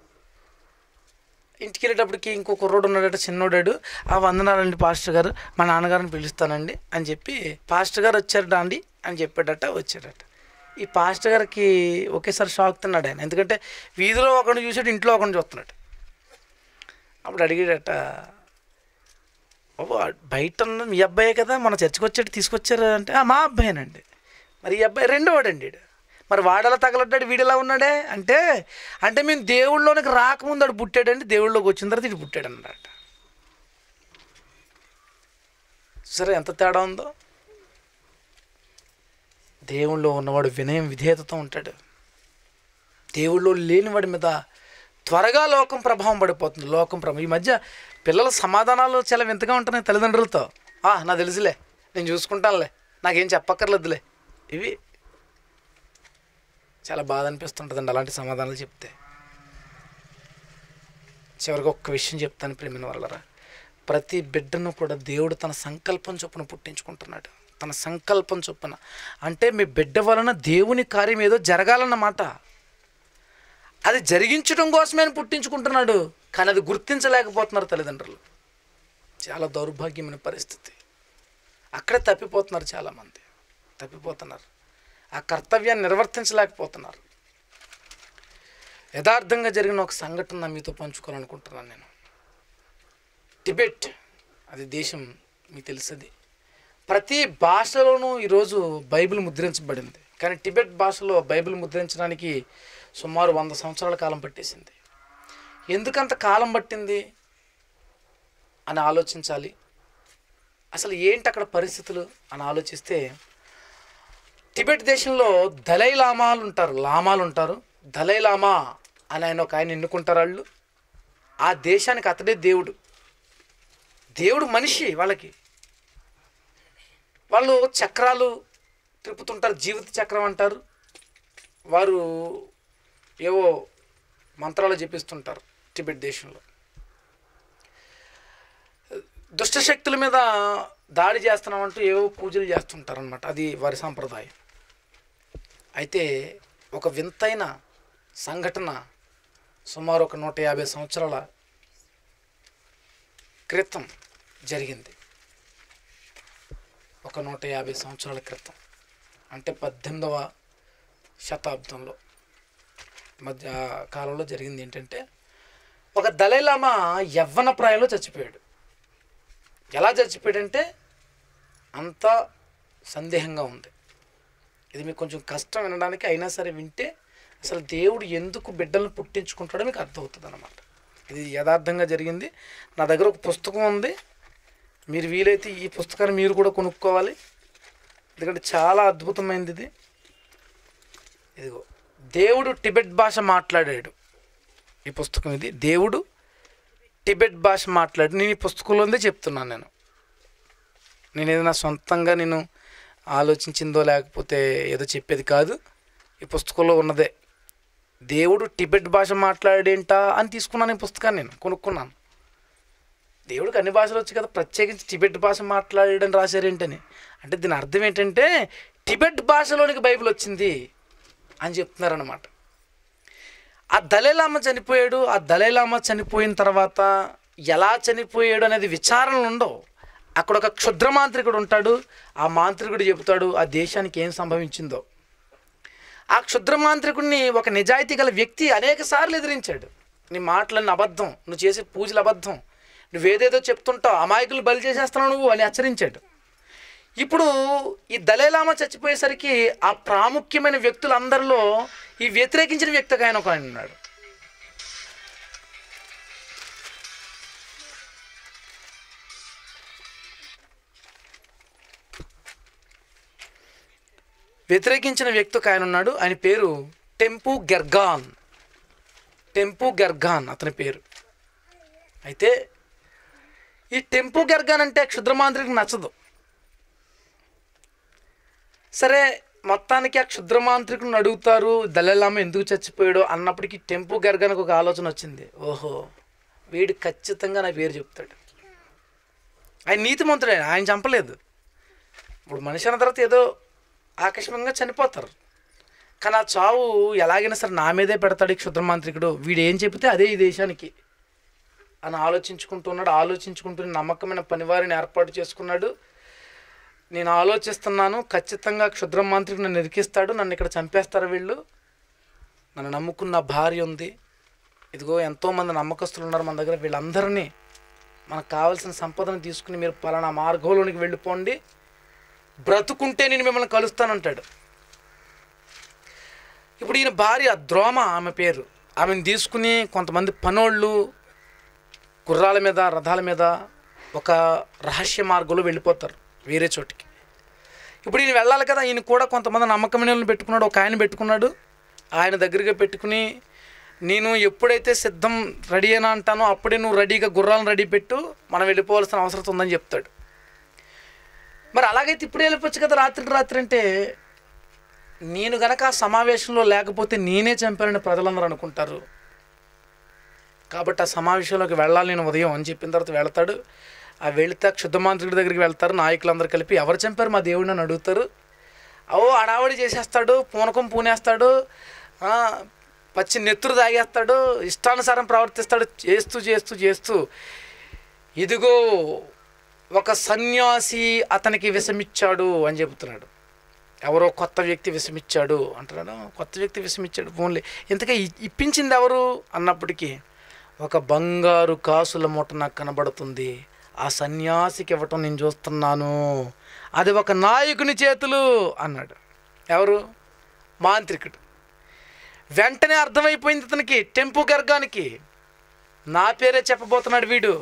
ఇంటికి వెళ్ళేటప్పటికి ఇంకో కుర్రోడు ఉన్నాడట చిన్నోడాడు ఆ వందనాలండి పాస్టర్ గారు మా నాన్నగారిని పిలుస్తానండి అని చెప్పి పాస్టర్ గారు వచ్చారట అండి అని చెప్పాడట వచ్చాడట ఈ పాస్టర్ గారికి ఒకేసారి షాక్ తిన్నాడు ఆయన ఎందుకంటే వీధిలో ఒకరిని చూసాడు ఇంట్లో ఒకరిని చూస్తున్నాడు అప్పుడు అడిగాడట బాబు బయట ఉన్న మీ అబ్బాయే కదా మన చర్చకు వచ్చాడు తీసుకొచ్చారు అంటే "ఆ, మా అబ్బాయేనండి మరి ఈ అబ్బాయి రెండో వాడండి ఈడు. మరి వాడలా తగలడ్డాడు వీడెలా ఉన్నాడే అంటే అంటే మేము దేవుళ్ళలోనికి రాకముందు వాడు పుట్టాడండి దేవుళ్ళలోకి వచ్చిన తర్వాత ఇటు పుట్టాడు అన్నమాట సరే ఎంత తేడా ఉందో దేవుళ్ళో ఉన్నవాడు వినయం విధేయతతో ఉంటాడు దేవుళ్ళో లేనివాడి మీద త్వరగా లోకం ప్రభావం పడిపోతుంది లోకం ప్రభావం ఈ మధ్య పిల్లల సమాధానాలు చాలా వింతగా ఉంటున్నాయి తల్లిదండ్రులతో "ఆ, నాకు తెలుసులే నేను చూసుకుంటానులే నాకేం చెప్పక్కర్లేదులే ఇవి చాలా బాధ అనిపిస్తుంటుందండి అలాంటి సమాధానాలు చెప్తే చివరికి ఒక్క విషయం చెప్తాను ప్రేమిన వాళ్ళరా ప్రతి బిడ్డను కూడా దేవుడు తన సంకల్పం చొప్పున పుట్టించుకుంటున్నాడు తన సంకల్పం చొప్పున అంటే మీ బిడ్డ వలన దేవుని కార్యం ఏదో జరగాలన్నమాట అది జరిగించడం కోసమే ఆయన పుట్టించుకుంటున్నాడు కానీ అది గుర్తించలేకపోతున్నారు తల్లిదండ్రులు చాలా దౌర్భాగ్యమైన పరిస్థితి అక్కడే తప్పిపోతున్నారు చాలామంది తప్పిపోతున్నారు ఆ కర్తవ్యాన్ని నిర్వర్తించలేకపోతున్నారు యథార్థంగా జరిగిన ఒక సంఘటన మీతో పంచుకోవాలనుకుంటున్నాను నేను టిబెట్ అది దేశం మీకు తెలుసది ప్రతి భాషలోనూ ఈరోజు బైబిల్ ముద్రించబడింది కానీ టిబెట్ భాషలో బైబిల్ ముద్రించడానికి సుమారు వంద సంవత్సరాల కాలం పట్టేసింది ఎందుకంత కాలం పట్టింది అని ఆలోచించాలి అసలు ఏంటి అక్కడ పరిస్థితులు అని ఆలోచిస్తే టిబెట్ దేశంలో దలై లామాలు ఉంటారు లామాలు ఉంటారు దలై లామా అని ఆయన ఒక ఆయన ఎన్నుకుంటారు వాళ్ళు ఆ దేశానికి అతడే దేవుడు దేవుడు మనిషి వాళ్ళకి వాళ్ళు చక్రాలు తిప్పుతుంటారు జీవిత చక్రం అంటారు వారు ఏవో మంత్రాలు జపిస్తుంటారు టిబెట్ దేశంలో దుష్ట శక్తుల మీద దాడి చేస్తున్నామంటూ ఏవో పూజలు చేస్తుంటారు అనమాట అది వారి సాంప్రదాయం అయితే ఒక వింతైన సంఘటన సుమారు ఒక నూట యాభై సంవత్సరాల క్రితం జరిగింది ఒక నూట యాభై సంవత్సరాల క్రితం అంటే పద్దెనిమిదవ శతాబ్దంలో మధ్య కాలంలో జరిగింది ఏంటంటే ఒక దళైలామా యవ్వన ప్రాయంలో చచ్చిపోయాడు ఎలా చచ్చిపోయాడంటే అంత సందేహంగా ఉంది ఇది మీకు కొంచెం కష్టం వినడానికి అయినా సరే వింటే అసలు దేవుడు ఎందుకు బిడ్డలను పుట్టించుకుంటాడో మీకు అర్థమవుతుంది అనమాట ఇది యథార్థంగా జరిగింది నా దగ్గర ఒక పుస్తకం ఉంది మీరు వీలైతే ఈ పుస్తకాన్ని మీరు కూడా కొనుక్కోవాలి ఎందుకంటే చాలా అద్భుతమైనది ఇది ఇదిగో దేవుడు టిబెట్ భాష మాట్లాడాడు ఈ పుస్తకం ఇది దేవుడు టిబెట్ భాష మాట్లాడి నేను ఈ పుస్తకంలో ఉందే చెప్తున్నాను నేను నేను ఏదైనా సొంతంగా నేను ఆలోచించిందో లేకపోతే ఏదో చెప్పేది కాదు ఈ పుస్తకంలో ఉన్నదే దేవుడు టిబెట్ భాష మాట్లాడేంటా అని తీసుకున్నాను ఈ పుస్తకాన్ని నేను కొనుక్కున్నాను దేవుడికి అన్ని భాషలు వచ్చి కదా ప్రత్యేకించి టిబెట్ భాష మాట్లాడని రాశారేంటని అంటే దీని అర్థం ఏంటంటే టిబెట్ భాషలోనికి బైబిల్ వచ్చింది అని చెప్తున్నారన్నమాట ఆ దళైలామ చనిపోయాడు ఆ దళైలామ చనిపోయిన తర్వాత ఎలా చనిపోయాడు అనేది విచారణలు ఉండవు అక్కడ ఒక క్షుద్ర మాంత్రికుడు ఉంటాడు ఆ మాంత్రికుడు చెబుతాడు ఆ దేశానికి ఏం సంభవించిందో ఆ క్షుద్ర మాంత్రికుడిని ఒక నిజాయితీ గల వ్యక్తి అనేక సార్లు ఎదిరించాడు నీ మాటలన్నీ అబద్ధం నువ్వు చేసే పూజలు అబద్ధం నువ్వేదేదో చెప్తుంటావు అమాయకులు బలి చేసేస్తున్నావు నువ్వు అని హెచ్చరించాడు ఇప్పుడు ఈ దళైలామా చచ్చిపోయేసరికి ఆ ప్రాముఖ్యమైన వ్యక్తులందరిలో ఈ వ్యతిరేకించిన వ్యక్తి ఒక ఆయన ఒక ఆయన ఉన్నాడు వ్యతిరేకించిన వ్యక్తి ఒక ఆయన ఉన్నాడు ఆయన పేరు టెంపు గెర్గాన్ టెంపు గెర్గాన్ అతని పేరు అయితే ఈ టెంపు గెర్గాన్ అంటే క్షుద్రమాంత్రికి నచ్చదు సరే మొత్తానికి ఆ క్షుద్రమాంత్రికుని అడుగుతారు దళలామ ఎందుకు చచ్చిపోయాడు అన్నప్పటికీ టెంపు గర్గానికి ఒక ఆలోచన వచ్చింది ఓహో వీడు ఖచ్చితంగా నా పేరు చెప్తాడు ఆయన నీతిమంతుడే ఆయన చంపలేదు ఇప్పుడు మనిషి అన్న తర్వాత ఏదో ఆకస్మికంగా చనిపోతారు కానీ ఆ చావు ఎలాగైనా సరే నా మీదే పెడతాడు ఈ క్షుద్రమాంత్రికుడు వీడు ఏం చెబితే అదే ఈ దేశానికి అని ఆలోచించుకుంటున్నాడు ఆలోచించుకుంటూ నమ్మకమైన పనివారిని ఏర్పాటు చేసుకున్నాడు నేను ఆలోచిస్తున్నాను ఖచ్చితంగా క్షుద్ర మాంత్రికుడు నన్ను ఇరికిస్తాడు నన్ను ఇక్కడ చంపేస్తారు వీళ్ళు నన్ను నమ్ముకున్న భార్య ఉంది ఇదిగో ఎంతోమంది నమ్మకస్తులు ఉన్నారు మన దగ్గర వీళ్ళందరినీ మనకు కావాల్సిన సంపదను తీసుకుని మీరు పలానా మార్గంలోనికి వెళ్ళిపోండి బ్రతుకుంటే నేను మిమ్మల్ని కలుస్తానంటాడు ఇప్పుడు ఈయన భార్య ద్రోమ ఆమె పేరు ఆమెను తీసుకుని కొంతమంది పనోళ్ళు గుర్రాల మీద రథాల మీద ఒక రహస్య మార్గంలో వెళ్ళిపోతారు వేరే చోటికి ఇప్పుడు ఈయన వెళ్ళాలి కదా ఈయన కూడా కొంతమంది నమ్మకమైన వాళ్ళని పెట్టుకున్నాడు ఒక ఆయన పెట్టుకున్నాడు ఆయన దగ్గరగా పెట్టుకుని నేను ఎప్పుడైతే సిద్ధం రెడీ అయినా అంటానో అప్పుడే నువ్వు రెడీగా గుర్రాలను రెడీ పెట్టు మనం వెళ్ళిపోవాల్సిన అవసరం ఉందని చెప్తాడు మరి అలాగైతే ఇప్పుడే వెళ్ళిపోవచ్చు కదా రాత్రికి రాత్రి అంటే నేను గనక ఆ సమావేశంలో లేకపోతే నేనే చంపానని ప్రజలందరూ అనుకుంటారు కాబట్టి ఆ సమావేశంలోకి వెళ్ళాలి నేను ఉదయం అని చెప్పిన తర్వాత వెళ్తాడు ఆ వెళితే ఆ క్షుద్ధమాంత్రికుడి దగ్గరికి వెళ్తారు నాయకులందరూ కలిపి ఎవరు చంపారు మా దేవుడిని అని అడుగుతారు ఓ అడావడి చేసేస్తాడు పూనకం పూనేస్తాడు ఆ, పచ్చి నెత్తురు తాగేస్తాడు ఇష్టానుసారం ప్రవర్తిస్తాడు చేస్తూ చేస్తూ చేస్తూ ఇదిగో ఒక సన్యాసి అతనికి విషమిచ్చాడు అని చెబుతున్నాడు ఎవరో కొత్త వ్యక్తి విషమిచ్చాడు అంటున్నాడు కొత్త వ్యక్తి విషమిచ్చాడు ఫోన్లే ఇంతగా ఇ- ఇప్పించింది ఎవరు అన్నప్పటికీ ఒక బంగారు కాసుల మూట నాకు కనబడుతుంది ఆ సన్యాసికి ఇవ్వటం నేను చూస్తున్నాను అది ఒక నాయకుని చేతులు అన్నాడు ఎవరు మాంత్రికుడు వెంటనే అర్థమైపోయింది ఇతనికి టెంపు గర్గానికి నా పేరే చెప్పబోతున్నాడు వీడు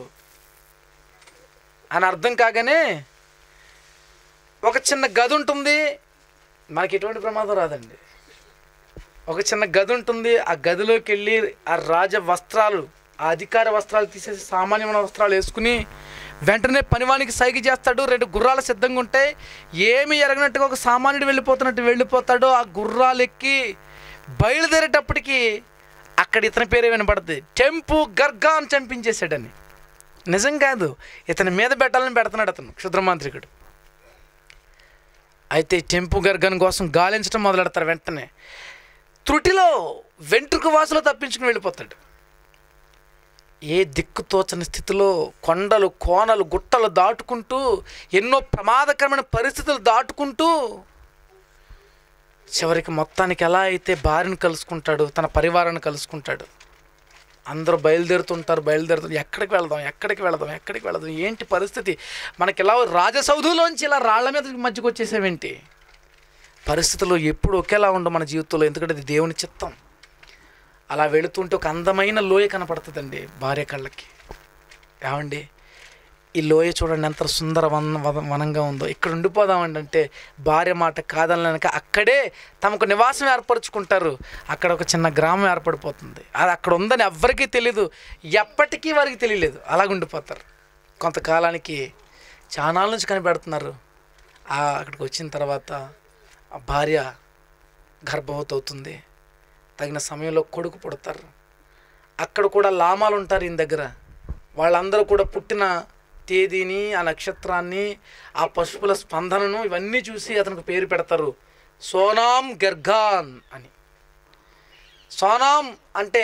అని అర్థం కాగానే ఒక చిన్న గది ఉంటుంది మనకి ఎటువంటి ప్రమాదం రాదండి ఒక చిన్న గది ఉంటుంది ఆ గదిలోకి వెళ్ళి ఆ రాజ వస్త్రాలు ఆ అధికార వస్త్రాలు తీసేసి సామాన్యమైన వస్త్రాలు వేసుకుని వెంటనే పనివానికి సైగ చేస్తాడు రెండు గుర్రాలు సిద్ధంగా ఉంటాయి ఏమి ఎరగనట్టుగా ఒక సామాన్యుడు వెళ్ళిపోతున్నట్టు వెళ్ళిపోతాడు ఆ గుర్రాలు ఎక్కి బయలుదేరేటప్పటికి అక్కడ ఇతని పేరే వినపడుతుంది టెంపు గర్గా అని చంపించేశాడని నిజం కాదు ఇతని మీద పెట్టాలని పెడుతున్నాడు అతను క్షుద్రమాంత్రికుడు అయితే టెంపు గర్గన్ కోసం గాలించడం మొదలెడతారు వెంటనే త్రుటిలో వెంట్రుక వాసులో తప్పించుకుని వెళ్ళిపోతాడు ఏ దిక్కు తోచని స్థితిలో కొండలు కోనలు గుట్టలు దాటుకుంటూ ఎన్నో ప్రమాదకరమైన పరిస్థితులు దాటుకుంటూ చివరికి మొత్తానికి ఎలా అయితే భార్యను కలుసుకుంటాడు తన పరివారాన్ని కలుసుకుంటాడు అందరూ బయలుదేరుతుంటారు బయలుదేరుతుంటారు ఎక్కడికి వెళదాం ఎక్కడికి వెళదాం ఎక్కడికి వెళదాం ఏంటి పరిస్థితి మనకి ఇలా రాజసౌధులోంచి ఇలా రాళ్ల మీద మధ్యకు వచ్చేసేవేంటి పరిస్థితులు ఎప్పుడు ఒకేలా ఉండవు మన జీవితంలో ఎందుకంటే అది దేవుని చిత్తం అలా వెళుతుంటే ఒక అందమైన లోయ కనపడుతుందండి భార్య కళ్ళకి ఏమండి ఈ లోయ చూడండి ఎంత సుందర వన వన- వనంగా ఉందో ఇక్కడ ఉండిపోదామండి అంటే భార్య మాట కాదనక అక్కడే తమకు నివాసం ఏర్పరచుకుంటారు అక్కడ ఒక చిన్న గ్రామం ఏర్పడిపోతుంది అది అక్కడ ఉందని ఎవ్వరికీ తెలియదు ఎప్పటికీ వారికి తెలియలేదు అలాగ ఉండిపోతారు కొంతకాలానికి చానాల నుంచి కనిపెడుతున్నారు ఆ అక్కడికి వచ్చిన తర్వాత ఆ భార్య గర్భవతి అవుతుంది తగిన సమయంలో కొడుకు పుడతారు అక్కడ కూడా లామాలు ఉంటారు ఈయన దగ్గర వాళ్ళందరూ కూడా పుట్టిన తేదీని ఆ నక్షత్రాన్ని ఆ పశువుల స్పందనను ఇవన్నీ చూసి అతనికి పేరు పెడతారు సోనాం గర్గాన్ అని సోనాం అంటే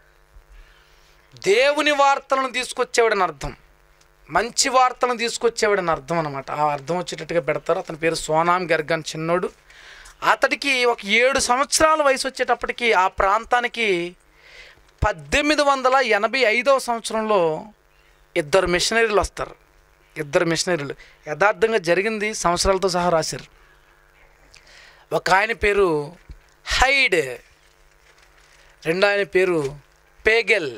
దేవుని వార్తలను తీసుకొచ్చేవాడని అర్థం మంచి వార్తలను తీసుకొచ్చేవాడని అర్థం అనమాట ఆ అర్థం వచ్చేటట్టుగా పెడతారు అతని పేరు సోనాం గర్గాన్ చిన్నోడు అతడికి ఒక ఏడు సంవత్సరాల వయసు వచ్చేటప్పటికి ఆ ప్రాంతానికి పద్దెనిమిది వందల ఎనభై ఐదవ సంవత్సరంలో ఇద్దరు మిషనరీలు వస్తారు ఇద్దరు మిషనరీలు యథార్థంగా జరిగింది సంవత్సరాలతో సహా రాశారు ఒక ఆయన పేరు హైడ్ రెండో ఆయన పేరు పేగెల్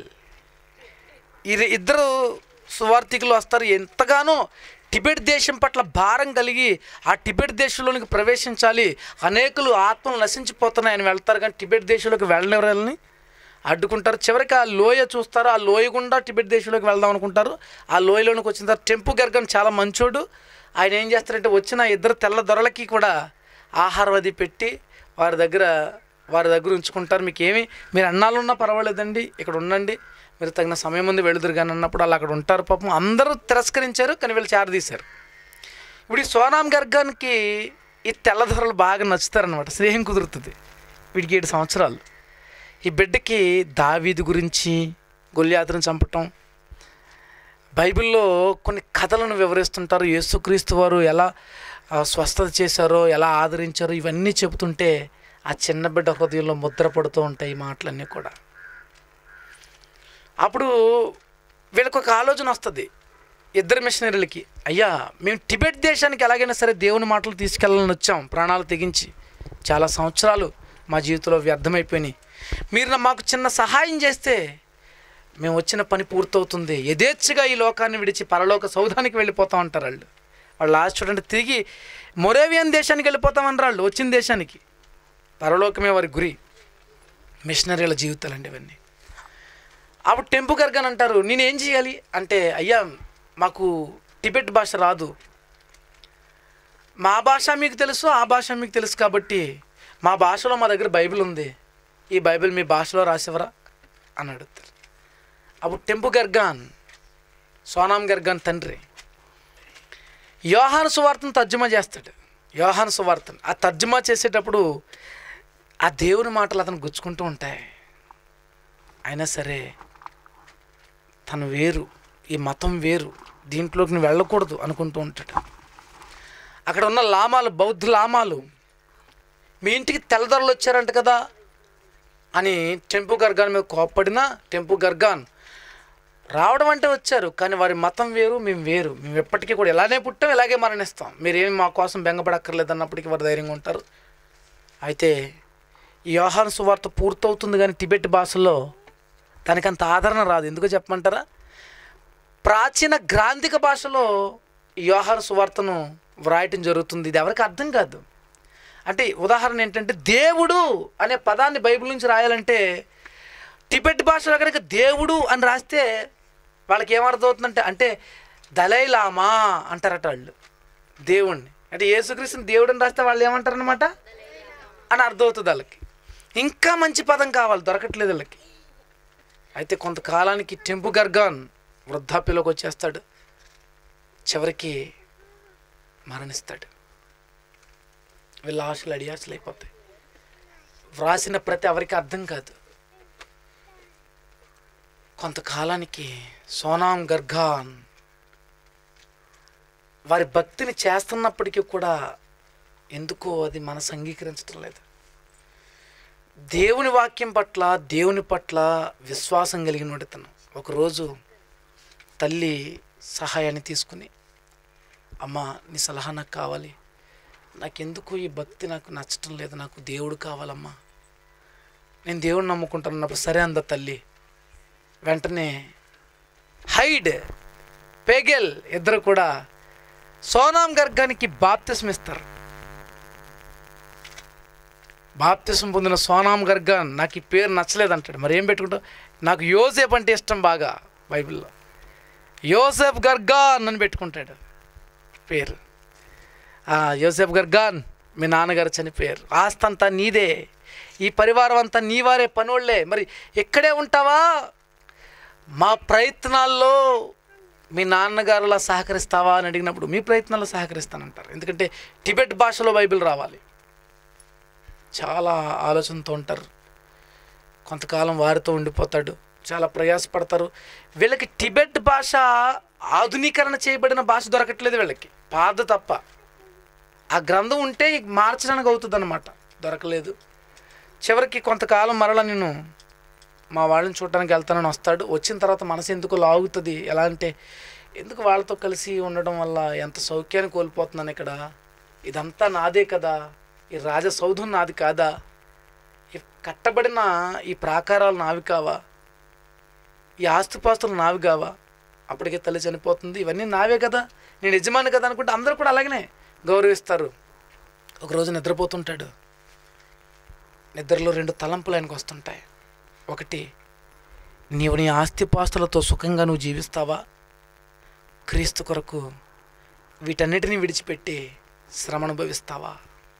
ఇది ఇద్దరు సువార్థికులు వస్తారు ఎంతగానో టిబెట్ దేశం పట్ల భారం కలిగి ఆ టిబెట్ దేశంలోనికి ప్రవేశించాలి అనేకులు ఆత్మలు నశించిపోతున్నాయని వెళ్తారు కానీ టిబెట్ దేశంలోకి వెళ్ళని అడ్డుకుంటారు చివరికి ఆ లోయ చూస్తారు ఆ లోయ గుండా టిబెట్ దేశంలోకి వెళ్దాం అనుకుంటారు ఆ లోయలోనికి వచ్చిన తర్వాత టెంపు గర్గన్ చాలా మంచోడు ఆయన ఏం చేస్తారంటే వచ్చిన ఇద్దరు తెల్ల దొరలకి కూడా ఆహారం అది పెట్టి వారి దగ్గర వారి దగ్గర ఉంచుకుంటారు మీకు ఏమి మీరు అన్నాలు ఉన్నా పర్వాలేదండి ఇక్కడ ఉండండి మీరు తగిన సమయం ముందు వెళుదురు కానీ అన్నప్పుడు వాళ్ళు అక్కడ ఉంటారు పాపం అందరూ తిరస్కరించారు కానీ వీళ్ళు చేరదీశారు ఇప్పుడు ఈ సోనాం గర్గానికి ఈ తెల్లధరలు బాగా నచ్చుతారనమాట స్నేహం కుదురుతుంది వీడికి ఏడు సంవత్సరాలు ఈ బిడ్డకి దావీదు గురించి గొల్యాతను చంపటం బైబిల్లో కొన్ని కథలను వివరిస్తుంటారు యేసుక్రీస్తు వారు ఎలా ఆ, స్వస్థత చేశారో ఎలా ఆదరించారో ఇవన్నీ చెబుతుంటే ఆ చిన్న బిడ్డ హృదయంలో ముద్ర పడుతూ ఉంటాయి ఈ మాటలన్నీ కూడా అప్పుడు వీళ్ళకి ఒక ఆలోచన వస్తుంది ఇద్దరు మిషనరీలకి అయ్యా మేము టిబెట్ దేశానికి ఎలాగైనా సరే దేవుని మాటలు తీసుకెళ్ళాలని వచ్చాం ప్రాణాలు తెగించి చాలా సంవత్సరాలు మా జీవితంలో వ్యర్థమైపోయినాయి మీరు నా- మాకు చిన్న సహాయం చేస్తే మేము వచ్చిన పని పూర్తవుతుంది యథేచ్ఛగా ఈ లోకాన్ని విడిచి పరలోక సౌధానికి వెళ్ళిపోతాం అంటారు వాళ్ళు వాళ్ళు లాస్ట్ చూడండి తిరిగి మొరేవియన్ దేశానికి వెళ్ళిపోతామన్నారు వాళ్ళు వచ్చిన దేశానికి పరలోకమే వారి గురి మిషనరీల జీవితాలండి ఇవన్నీ అప్పుడు టెంపు గర్గన్ అంటారు నేనేం చేయాలి అంటే అయ్యా మాకు టిబెట్ భాష రాదు మా భాష మీకు తెలుసు ఆ భాష మీకు తెలుసు కాబట్టి మా భాషలో మా దగ్గర బైబిల్ ఉంది ఈ బైబిల్ మీ భాషలో రాసివరా అని అడుగుతారు అప్పుడు టెంపు గర్గాన్ సోనాం గర్గాన్ తండ్రి యోహాను సువార్తను తర్జుమా చేస్తాడు యోహాను సువార్తను ఆ తర్జుమా చేసేటప్పుడు ఆ దేవుని మాటలు అతను గుచ్చుకుంటూ ఉంటాయి అయినా సరే తను వేరు ఈ మతం వేరు దీంట్లోకి నువ్వు వెళ్ళకూడదు అనుకుంటూ ఉంటాడు అక్కడ ఉన్న లామాలు బౌద్ధ లామాలు మీ ఇంటికి తెల్లదొరలు వచ్చారంట కదా అని టెంపు గర్గాన్ మీద కోప్పడినా టెంపు గర్గాన్ రావడం అంటే వచ్చారు కానీ వారి మతం వేరు మేము వేరు మేము ఎప్పటికీ కూడా ఇలానే పుట్టాం ఇలాగే మరణిస్తాం మీరేమి మా కోసం బెంగపడక్కర్లేదు అన్నప్పటికీ వారు ధైర్యంగా ఉంటారు అయితే ఈ యోహాను సువార్త పూర్తవుతుంది కానీ టిబెట్ భాషలో దానికి అంత ఆదరణ రాదు ఎందుకో చెప్పమంటారా ప్రాచీన గ్రాంధిక భాషలో ఈ యోహాను సువార్తను వ్రాయటం జరుగుతుంది ఇది ఎవరికి అర్థం కాదు అంటే ఉదాహరణ ఏంటంటే దేవుడు అనే పదాన్ని బైబిల్ నుంచి రాయాలంటే టిబెట్ భాషలో కనుక దేవుడు అని రాస్తే వాళ్ళకి ఏమర్థం అవుతుందంటే అంటే దలైలామా అంటారట వాళ్ళు దేవుణ్ణి అంటే యేసుక్రీస్తుని దేవుడు అని రాస్తే వాళ్ళు ఏమంటారనమాట అని అర్థమవుతుంది వాళ్ళకి ఇంకా మంచి పదం కావాలి దొరకట్లేదు వాళ్ళకి అయితే కొంతకాలానికి టెంపు గర్గాన్ వృద్ధాప్యలోకి వచ్చేస్తాడు చివరికి మరణిస్తాడు వీళ్ళ ఆశలు అడియాశలు అయిపోతాయి వ్రాసిన ప్రతి ఎవరికి అర్థం కాదు కొంతకాలానికి సోనాం గర్గాన్ వారి భక్తిని చేస్తున్నప్పటికీ కూడా ఎందుకో అది మనసు అంగీకరించడం లేదు దేవుని వాక్యం పట్ల దేవుని పట్ల విశ్వాసం కలిగిన తను ఒకరోజు తల్లి సహాయాన్ని తీసుకుని అమ్మా నీ సలహా నాకు కావాలి నాకెందుకు ఈ భక్తి నాకు నచ్చటం లేదు నాకు దేవుడు కావాలమ్మా నేను దేవుడిని నమ్ముకుంటానన్నప్పుడు సరే అంద తల్లి వెంటనే హైడ్ పేగెల్ ఇద్దరు కూడా సోనాం గర్గానికి బాప్తిసం ఇస్తారు బాప్తిసం పొందిన సోనాం గర్గాన్ నాకు ఈ పేరు నచ్చలేదు అంటాడు మరి ఏం పెట్టుకుంటావు నాకు యోసేఫ్ అంటే ఇష్టం బాగా బైబిల్లో యోసేఫ్ గర్గాన్ అని పెట్టుకుంటాడు పేరు ఆ, యోసేఫ్ గర్గాన్ మీ నాన్నగారు చనిపోయారు ఆస్తి అంతా నీదే ఈ పరివారం అంతా నీవారే పనోళ్ళే మరి ఇక్కడే ఉంటావా మా ప్రయత్నాల్లో మీ నాన్నగారులా సహకరిస్తావా అని అడిగినప్పుడు మీ ప్రయత్నాల్లో సహకరిస్తానంటారు ఎందుకంటే టిబెట్ భాషలో బైబిల్ రావాలి చాలా ఆలోచనతో ఉంటారు కొంతకాలం వారితో ఉండిపోతాడు చాలా ప్రయాసపడతారు వీళ్ళకి టిబెట్ భాష ఆధునీకరణ చేయబడిన భాష దొరకట్లేదు వీళ్ళకి పాత తప్ప ఆ గ్రంథం ఉంటే ఇక మార్చడానికి అవుతుంది అనమాట దొరకలేదు చివరికి కొంతకాలం మరలా నేను మా వాళ్ళని చూడటానికి వెళ్తానని వస్తాడు వచ్చిన తర్వాత మనసు ఎందుకు లాగుతుంది ఎలా అంటే ఎందుకు వాళ్ళతో కలిసి ఉండడం వల్ల ఎంత సౌఖ్యాన్ని కోల్పోతున్నాను ఇక్కడ ఇదంతా నాదే కదా ఈ రాజ సౌధం నాది కాదా ఈ కట్టబడిన ఈ ప్రాకారాలు నావి కావా ఈ ఆస్తిపాస్తులు నావి కావా అప్పటికే తల్లి చనిపోతుంది ఇవన్నీ నావే కదా నేను యజమాని కదా అనుకుంటే అందరూ కూడా అలాగనే గౌరవిస్తారు ఒకరోజు నిద్రపోతుంటాడు నిద్రలో రెండు తలంపులు ఆయనకు వస్తుంటాయి ఒకటి నీవు నీ ఆస్తిపాస్తులతో సుఖంగా నువ్వు జీవిస్తావా క్రీస్తు కొరకు వీటన్నిటిని విడిచిపెట్టి శ్రమ అనుభవిస్తావా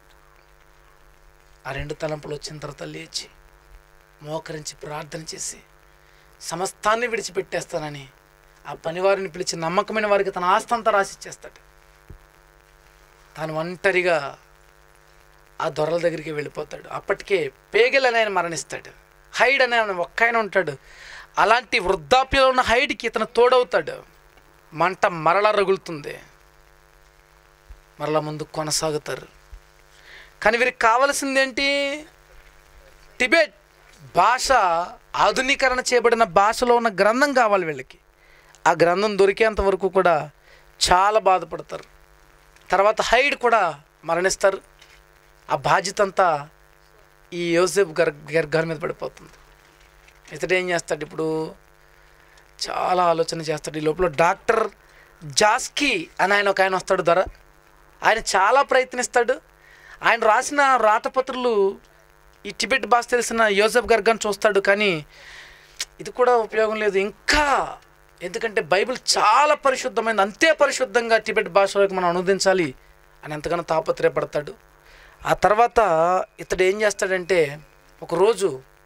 ఆ రెండు తలంపులు వచ్చిన తర్వాత లేచి మోకరించి ప్రార్థన చేసి సమస్తాన్ని విడిచిపెట్టేస్తానని ఆ పనివారిని పిలిచి నమ్మకమైన వారికి తన ఆస్తి అంతా రాసిచ్చేస్తాడు తాను ఒంటరిగా ఆ దొరల దగ్గరికి వెళ్ళిపోతాడు అప్పటికే పేగెల్ అని ఆయన మరణిస్తాడు హైడ్ అనే ఆయన ఒక్క ఆయన ఉంటాడు అలాంటి వృద్ధాప్యంలో ఉన్న హైడ్కి ఇతను తోడవుతాడు మంట మరలా రగులుతుంది మరలా ముందు కొనసాగుతారు కానీ వీరికి కావలసిందేంటి టిబెట్ భాష ఆధునీకరణ చేయబడిన భాషలో ఉన్న గ్రంథం కావాలి వీళ్ళకి ఆ గ్రంథం దొరికేంత వరకు కూడా చాలా బాధపడతారు తర్వాత హైడ్ కూడా మరణిస్తారు ఆ బాధ్యత అంతా ఈ యోసేఫ్ గర్ గర్గార్ మీద పడిపోతుంది ఇతడు ఏం చేస్తాడు ఇప్పుడు చాలా ఆలోచన చేస్తాడు ఈ లోపల డాక్టర్ జాస్కీ అని ఆయన ఒక ఆయన వస్తాడు ధర ఆయన చాలా ప్రయత్నిస్తాడు ఆయన రాసిన రాతపత్రులు ఈ టిబెట్ భాష తెలిసిన యోసెఫ్ గర్గాన్ చూస్తాడు కానీ ఇది కూడా ఉపయోగం లేదు ఇంకా ఎందుకంటే బైబిల్ చాలా పరిశుద్ధమైనది అంతే పరిశుద్ధంగా టిబెట్ భాషలోకి మనం అనువదించాలి అని ఎంతగానో తాపత్రయపడతాడు ఆ తర్వాత ఇతడు ఏం చేస్తాడంటే ఒకరోజు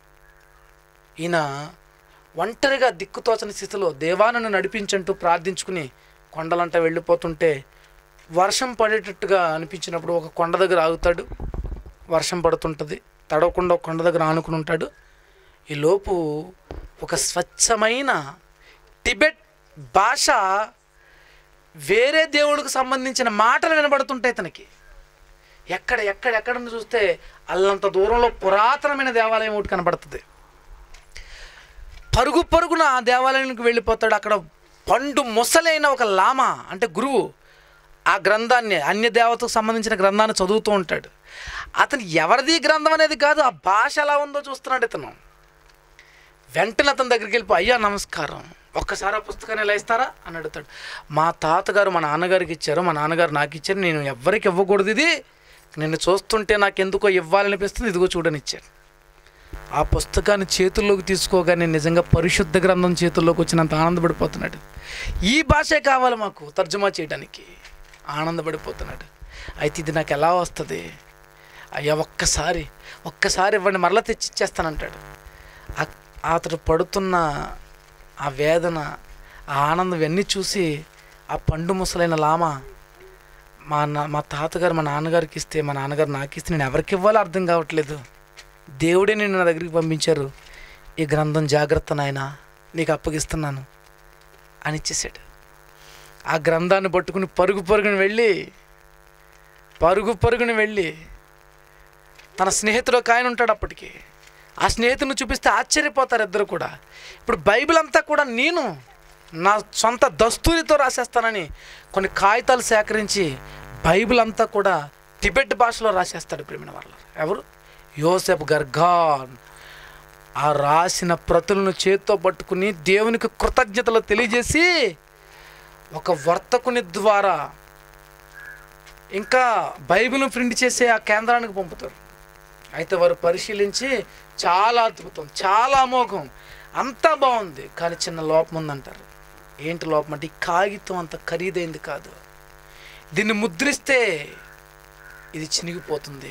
ఈయన ఒంటరిగా దిక్కుతోచని స్థితిలో దేవానను నడిపించంటూ ప్రార్థించుకుని కొండలంట వెళ్ళిపోతుంటే వర్షం పడేటట్టుగా అనిపించినప్పుడు ఒక కొండ దగ్గర ఆగుతాడు వర్షం పడుతుంటుంది తడవకుండా ఒక కొండ దగ్గర ఆనుకుని ఉంటాడు ఈ లోపు ఒక స్వచ్ఛమైన టిబెట్ భాష వేరే దేవుడికి సంబంధించిన మాటలు వినబడుతుంటాయి తనకి ఎక్కడ ఎక్కడ ఎక్కడ నుండి చూస్తే అల్లంత దూరంలో పురాతనమైన దేవాలయం ఒకటి కనబడుతుంది పరుగు పరుగున ఆ దేవాలయానికి వెళ్ళిపోతాడు అక్కడ పండు ముసలైన ఒక లామ అంటే గురువు ఆ గ్రంథాన్ని అన్య దేవతకు సంబంధించిన గ్రంథాన్ని చదువుతూ ఉంటాడు అతను ఎవరిది గ్రంథం అనేది కాదు ఆ భాష ఎలా ఉందో చూస్తున్నాడు ఇతను వెంటనే అతని దగ్గరికి వెళ్ళిపో అయ్యా నమస్కారం ఒక్కసారి ఆ పుస్తకాన్ని ఎలా ఇస్తారా అని అడుగుతాడు మా తాతగారు మా నాన్నగారికి ఇచ్చారు మా నాన్నగారు నాకు ఇచ్చారు నేను ఎవ్వరికి ఇవ్వకూడదు ఇది నిన్ను చూస్తుంటే నాకు ఎందుకో ఇవ్వాలనిపిస్తుంది ఇదిగో చూడని ఇచ్చారు ఆ పుస్తకాన్ని చేతుల్లోకి తీసుకోగానే నిజంగా పరిశుద్ధ గ్రంథం చేతుల్లోకి వచ్చినంత ఆనందపడిపోతున్నాడు ఈ భాషే కావాలి మాకు తర్జుమా చేయడానికి ఆనందపడిపోతున్నాడు అయితే ఇది నాకు ఎలా వస్తుంది అయ్యా ఒక్కసారి ఒక్కసారి ఇవ్వండి మరలా తెచ్చి ఇచ్చేస్తానంటాడు ఆ- అతడు పడుతున్న ఆ వేదన ఆ ఆనందం ఇవన్నీ చూసి ఆ పండు ముసలైన లామ మా నా మా తాతగారు మా నాన్నగారికి ఇస్తే మా నాన్నగారు నాకు ఇస్తే నేను ఎవరికి ఇవ్వాలో అర్థం కావట్లేదు దేవుడే నిన్ను నా దగ్గరికి పంపించారు ఈ గ్రంథం జాగ్రత్త నాయన నీకు అప్పగిస్తున్నాను అని ఇచ్చేసాడు ఆ గ్రంథాన్ని పట్టుకుని పరుగు పరుగుని వెళ్ళి పరుగు పరుగుని వెళ్ళి తన స్నేహితుడు ఒక ఆయన ఉంటాడు అప్పటికి ఆ స్నేహితుని చూపిస్తే ఆశ్చర్యపోతారు ఇద్దరు కూడా ఇప్పుడు బైబిల్ అంతా కూడా నేను నా సొంత దస్తూరితో రాసేస్తానని కొన్ని కాగితాలు సేకరించి బైబిల్ అంతా కూడా టిబెట్ భాషలో రాసేస్తాడు ప్రేమిన వాళ్ళ ఎవరు యోసెఫ్ గర్గాన్ ఆ రాసిన ప్రతులను చేత్తో పట్టుకుని దేవునికి కృతజ్ఞతలు తెలియజేసి ఒక వర్తకుని ద్వారా ఇంకా బైబిల్ను ప్రింట్ చేసే ఆ కేంద్రానికి పంపుతారు అయితే వారు పరిశీలించి చాలా అద్భుతం చాలా అమోఘం అంతా బాగుంది కానీ చిన్న లోపం ఉందంటారు ఏంటి లోపం అంటే ఈ కాగితం అంత ఖరీదైంది కాదు దీన్ని ముద్రిస్తే ఇది చినిగిపోతుంది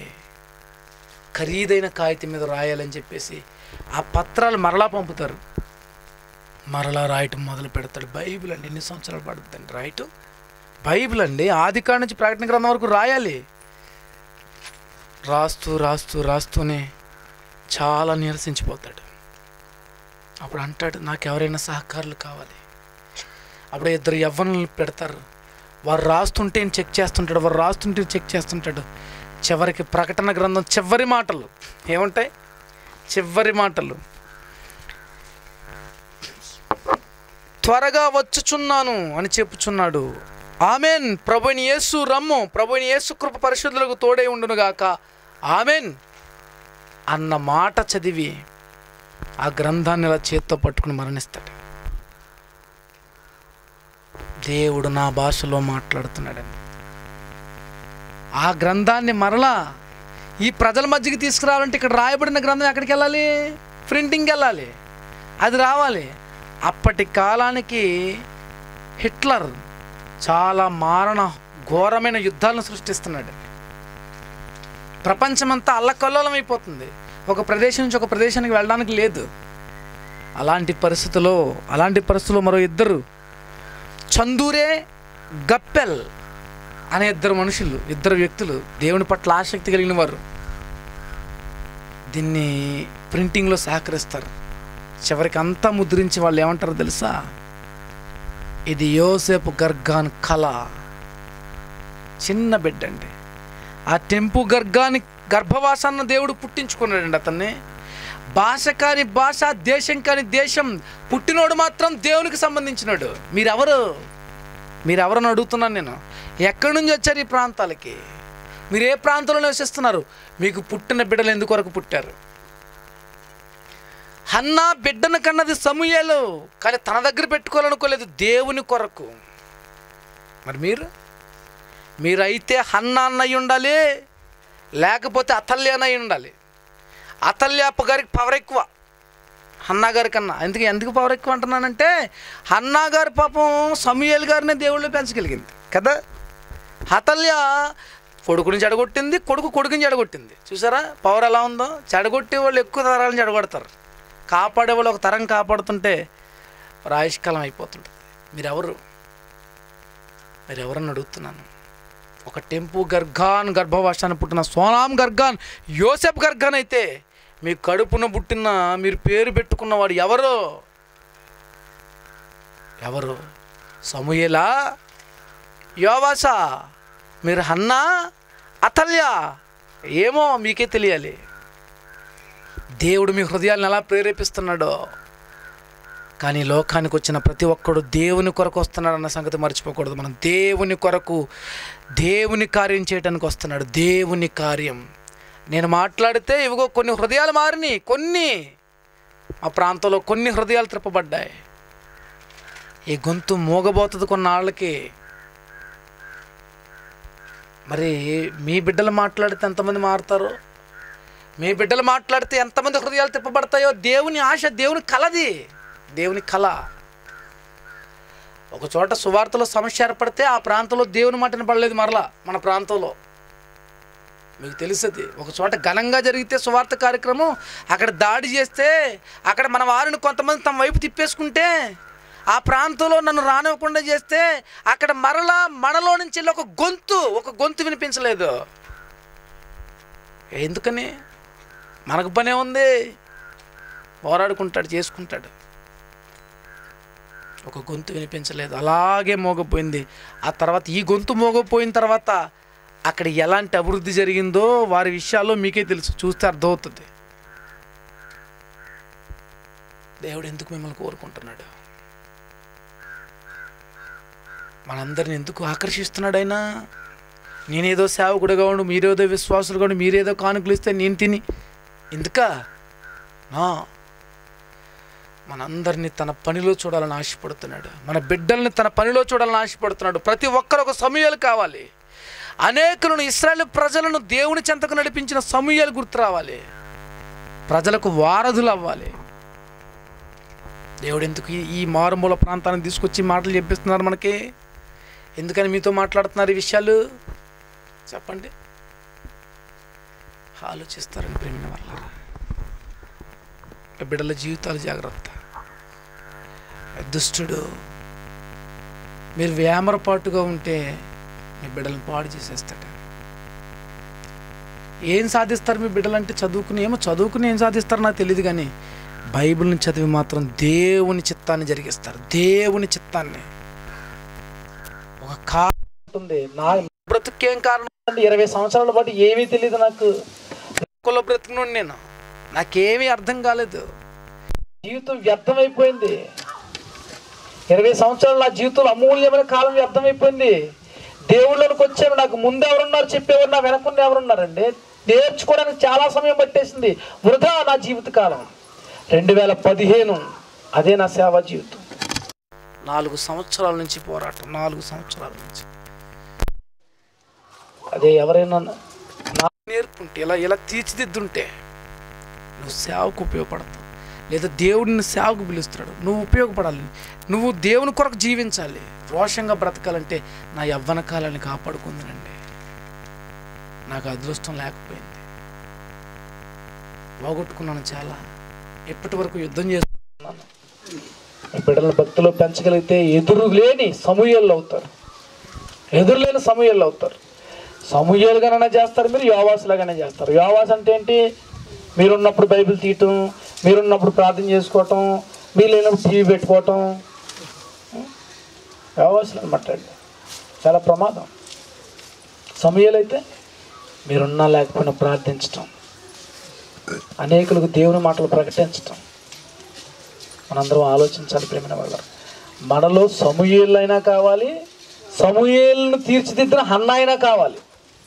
ఖరీదైన కాగితం మీద రాయాలని చెప్పేసి ఆ పత్రాలు మరలా పంపుతారు మరలా రాయటం మొదలు పెడతాడు బైబిల్ అండి ఎన్ని సంవత్సరాలు పడుతుందండి రాయటం బైబిల్ అండి ఆది కాడ నుంచి ప్రకటన గ్రంథం వరకు రాయాలి రాస్తూ రాస్తూ రాస్తూనే చాలా నీరసించిపోతాడు అప్పుడు అంటాడు నాకు ఎవరైనా సహకారులు కావాలి అప్పుడు ఇద్దరు యవ్వనులు పెడతారు వారు రాస్తుంటే ఈయన చెక్ చేస్తుంటాడు వారు రాస్తుంటే ఈయన చెక్ చేస్తుంటాడు చివరికి ప్రకటన గ్రంథం చివరి మాటలు ఏముంటాయి చివరి మాటలు త్వరగా వచ్చుచున్నాను అని చెప్పుచున్నాడు ఆమెన్ ప్రభుని యేసు రమ్ము ప్రభుని యేసు కృప పరిశుద్ధులకు తోడై ఉండునుగాక ఆమెన్ అన్న మాట చదివి ఆ గ్రంథాన్ని ఇలా చేత్తో పట్టుకుని మరణిస్తాడు దేవుడు నా భాషలో మాట్లాడుతున్నాడని ఆ గ్రంథాన్ని మరలా ఈ ప్రజల మధ్యకి తీసుకురావాలంటే ఇక్కడ రాయబడిన గ్రంథం ఎక్కడికి వెళ్ళాలి ప్రింటింగ్కి వెళ్ళాలి అది రావాలి అప్పటి కాలానికి హిట్లర్ చాలా మారణ ఘోరమైన యుద్ధాలను సృష్టిస్తున్నాడు ప్రపంచమంతా అల్లకల్లోలం అయిపోతుంది ఒక ప్రదేశం నుంచి ఒక ప్రదేశానికి వెళ్ళడానికి లేదు అలాంటి పరిస్థితుల్లో అలాంటి పరిస్థితుల్లో మరో ఇద్దరు చందూరే గప్పెల్ అనే ఇద్దరు మనుషులు ఇద్దరు వ్యక్తులు దేవుని పట్ల ఆసక్తి కలిగిన వారు దీన్ని ప్రింటింగ్లో సహకరిస్తారు చివరికి అంతా ముద్రించి వాళ్ళు ఏమంటారో తెలుసా ఇది యోసేపు గర్గాన్ కళ చిన్న బిడ్డ అండి ఆ టెంపు గర్గాని గర్భవాసాన్న దేవుడు పుట్టించుకున్నాడండి అతన్ని భాష కాని భాష దేశం కాని దేశం పుట్టినోడు మాత్రం దేవునికి సంబంధించినాడు మీరెవరు మీరెవరని అడుగుతున్నాను నేను ఎక్కడి నుంచి వచ్చారు ఈ ప్రాంతాలకి మీరు ఏ ప్రాంతంలో నివసిస్తున్నారు మీకు పుట్టిన బిడ్డలు ఎందుకొరకు పుట్టారు హన్నా బిడ్డను కన్నది సమూయేలు కానీ తన దగ్గర పెట్టుకోవాలనుకోలేదు దేవుని కొరకు మరి మీరు మీరైతే హన్నా అన్నయ్య ఉండాలి లేకపోతే అతల్య అన్నయ్య ఉండాలి అతల్యాప గారికి పవర్ ఎక్కువ హన్నా గారి కన్నా ఎందుకు ఎందుకు పవర్ ఎక్కువ అంటున్నానంటే హన్నా గారి పాపం సమూయేల్ గారిని దేవుళ్ళు పెంచగలిగింది కదా హతల్య కొడుకుని చెడగొట్టింది కొడుకు కొడుకుని చెడగొట్టింది చూసారా పవర్ ఎలా ఉందో చెడగొట్టే వాళ్ళు ఎక్కువ తరాలను చెడగొడతారు కాపాడే వాళ్ళు ఒక తరం కాపాడుతుంటే వారి ఆయుష్కాలం అయిపోతుంటుంది మీరెవరు మీరెవరని అడుగుతున్నాను ఒక టెంపు గర్గాన్ గర్భవాసాన్ని పుట్టిన సోనాం గర్గాన్ యోసెఫ్ గర్గాన్ అయితే మీ కడుపున పుట్టిన మీరు పేరు పెట్టుకున్నవాడు ఎవరు ఎవరు సమూయేలా యోవాసా మీరు హన్నా అతల్య ఏమో మీకే తెలియాలి దేవుడు మీ హృదయాలను ఎలా ప్రేరేపిస్తున్నాడో కానీ లోకానికి వచ్చిన ప్రతి ఒక్కడు దేవుని కొరకు వస్తున్నాడు అన్న సంగతి మర్చిపోకూడదు మనం దేవుని కొరకు దేవుని కార్యం చేయడానికి వస్తున్నాడు దేవుని కార్యం నేను మాట్లాడితే ఇవిగో కొన్ని హృదయాలు మారినాయి కొన్ని మా ప్రాంతంలో కొన్ని హృదయాలు త్రిప్పబడ్డాయి ఈ గొంతు మూగబోతుంది కొన్నాళ్ళకి మరి మీ బిడ్డలు మాట్లాడితే ఎంతమంది మారుతారు మీ బిడ్డలు మాట్లాడితే ఎంతమంది హృదయాలు తిప్పబడతాయో దేవుని ఆశ దేవుని కలది దేవుని కళ ఒక చోట సువార్తలో సమస్య ఏర్పడితే ఆ ప్రాంతంలో దేవుని మాట వినపడలేదు మరలా మన ప్రాంతంలో మీకు తెలుస్తుంది ఒక చోట ఘనంగా జరిగితే సువార్త కార్యక్రమం అక్కడ దాడి చేస్తే అక్కడ మన వారిని కొంతమంది తమ వైపు తిప్పేసుకుంటే ఆ ప్రాంతంలో నన్ను రానివ్వకుండా చేస్తే అక్కడ మరలా మనలో నుంచి వెళ్ళి ఒక గొంతు ఒక గొంతు వినిపించలేదు ఎందుకని మనకు పనే ఉంది పోరాడుకుంటాడు చేసుకుంటాడు ఒక గొంతు వినిపించలేదు అలాగే మోగపోయింది ఆ తర్వాత ఈ గొంతు మోగపోయిన తర్వాత అక్కడ ఎలాంటి అభివృద్ధి జరిగిందో వారి విషయాల్లో మీకే తెలుసు చూస్తే అర్థమవుతుంది దేవుడు ఎందుకు మిమ్మల్ని కోరుకుంటున్నాడు మనందరిని ఎందుకు ఆకర్షిస్తున్నాడు ఆయన నేనేదో సేవకుడుగా ఉండు మీరేదో విశ్వాసులుగా ఉండి మీరేదో కానుకలు ఇస్తే నేను తిని ఎందుకా నా మనందరినీ తన పనిలో చూడాలని ఆశపడుతున్నాడు మన బిడ్డల్ని తన పనిలో చూడాలని ఆశపడుతున్నాడు ప్రతి ఒక్కరు ఒక సమయాలు కావాలి అనేకులను ఇస్రాయేల్ ప్రజలను దేవుని చెంతకు నడిపించిన సమయాలు గుర్తు రావాలి ప్రజలకు వారధులు అవ్వాలి దేవుడు ఎందుకు ఈ- ఈ మారుమూల ప్రాంతాన్ని తీసుకొచ్చి మాటలు చెప్పిస్తున్నారు మనకి ఎందుకని మీతో మాట్లాడుతున్నారు ఈ విషయాలు చెప్పండి ఆలోచిస్తారని ప్రేమిన వల్ల బిడ్డల జీవితాలు జాగ్రత్త దుష్టుడు మీరు వేమరపాటుగా ఉంటే మీ బిడ్డలను పాడు చేసేస్తాడు ఏం సాధిస్తారు మీ బిడ్డలంటే చదువుకుని ఏమో చదువుకుని ఏం సాధిస్తారో నాకు తెలియదు కానీ బైబిల్ని చదివి మాత్రం దేవుని చిత్తాన్ని జరిగిస్తారు దేవుని చిత్తాన్ని ఒక కారణం ఉంటుంది నా బ్రతుకేం కారణం అంటే ఇరవై సంవత్సరాల పాటు ఏమీ తెలియదు నాకు కుల బ్రతుకును నేను నాకేమీ అర్థం కాలేదు జీవితం వ్యర్థమైపోయింది ఇరవై సంవత్సరాలు నా జీవితంలో అమూల్యమైన కాలం వ్యర్థమైపోయింది దేవుళ్ళకి వచ్చాను నాకు ముందు ఎవరున్నారు చెప్పేవారు నా వెనకుండా ఎవరున్నారండి నేర్చుకోవడానికి చాలా సమయం పట్టేసింది వృధా నా జీవిత కాలం రెండు వేల పదిహేను అదే నా సేవా జీవితం నాలుగు సంవత్సరాల నుంచి పోరాటం నాలుగు సంవత్సరాల నుంచి అదే ఎవరైనా నాకు నేర్పుంటే ఇలా ఇలా తీర్చిదిద్దుంటే నువ్వు సేవకు ఉపయోగపడతావు లేదా దేవుడిని సేవకు పిలుస్తున్నాడు నువ్వు ఉపయోగపడాలి నువ్వు దేవుని కొరకు జీవించాలి రోషంగా బ్రతకాలంటే నా యవ్వన కాలాన్ని కాపాడుకుందనండి నాకు అదృష్టం లేకపోయింది పోగొట్టుకున్నాను చాలా ఎప్పటి వరకు యుద్ధం చేస్తున్నాను మీ బిడ్డల భక్తిలో పెంచగలిగితే ఎదురు లేని సమూహల్లో అవుతారు ఎదురు లేని సమూహల్లో అవుతారు సమూహాలుగానే చేస్తారు మీరు యోవాసులాగానే చేస్తారు యోవాస్ అంటే ఏంటి మీరున్నప్పుడు బైబిల్ తీయటం మీరున్నప్పుడు ప్రార్థన చేసుకోవటం మీరు లేనప్పుడు టీవీ పెట్టుకోవటం యోవాసులు అనమాట అండి చాలా ప్రమాదం సమయాలు అయితే మీరున్నా లేకపోయినా ప్రార్థించటం అనేకులకు దేవుని మాటలు ప్రకటించటం మనందరం ఆలోచించాలి ప్రేమిన వాళ్ళ మనలో సమూహేళ్ళు అయినా కావాలి సమూహేలను తీర్చిదిద్దిన హన్న అయినా కావాలి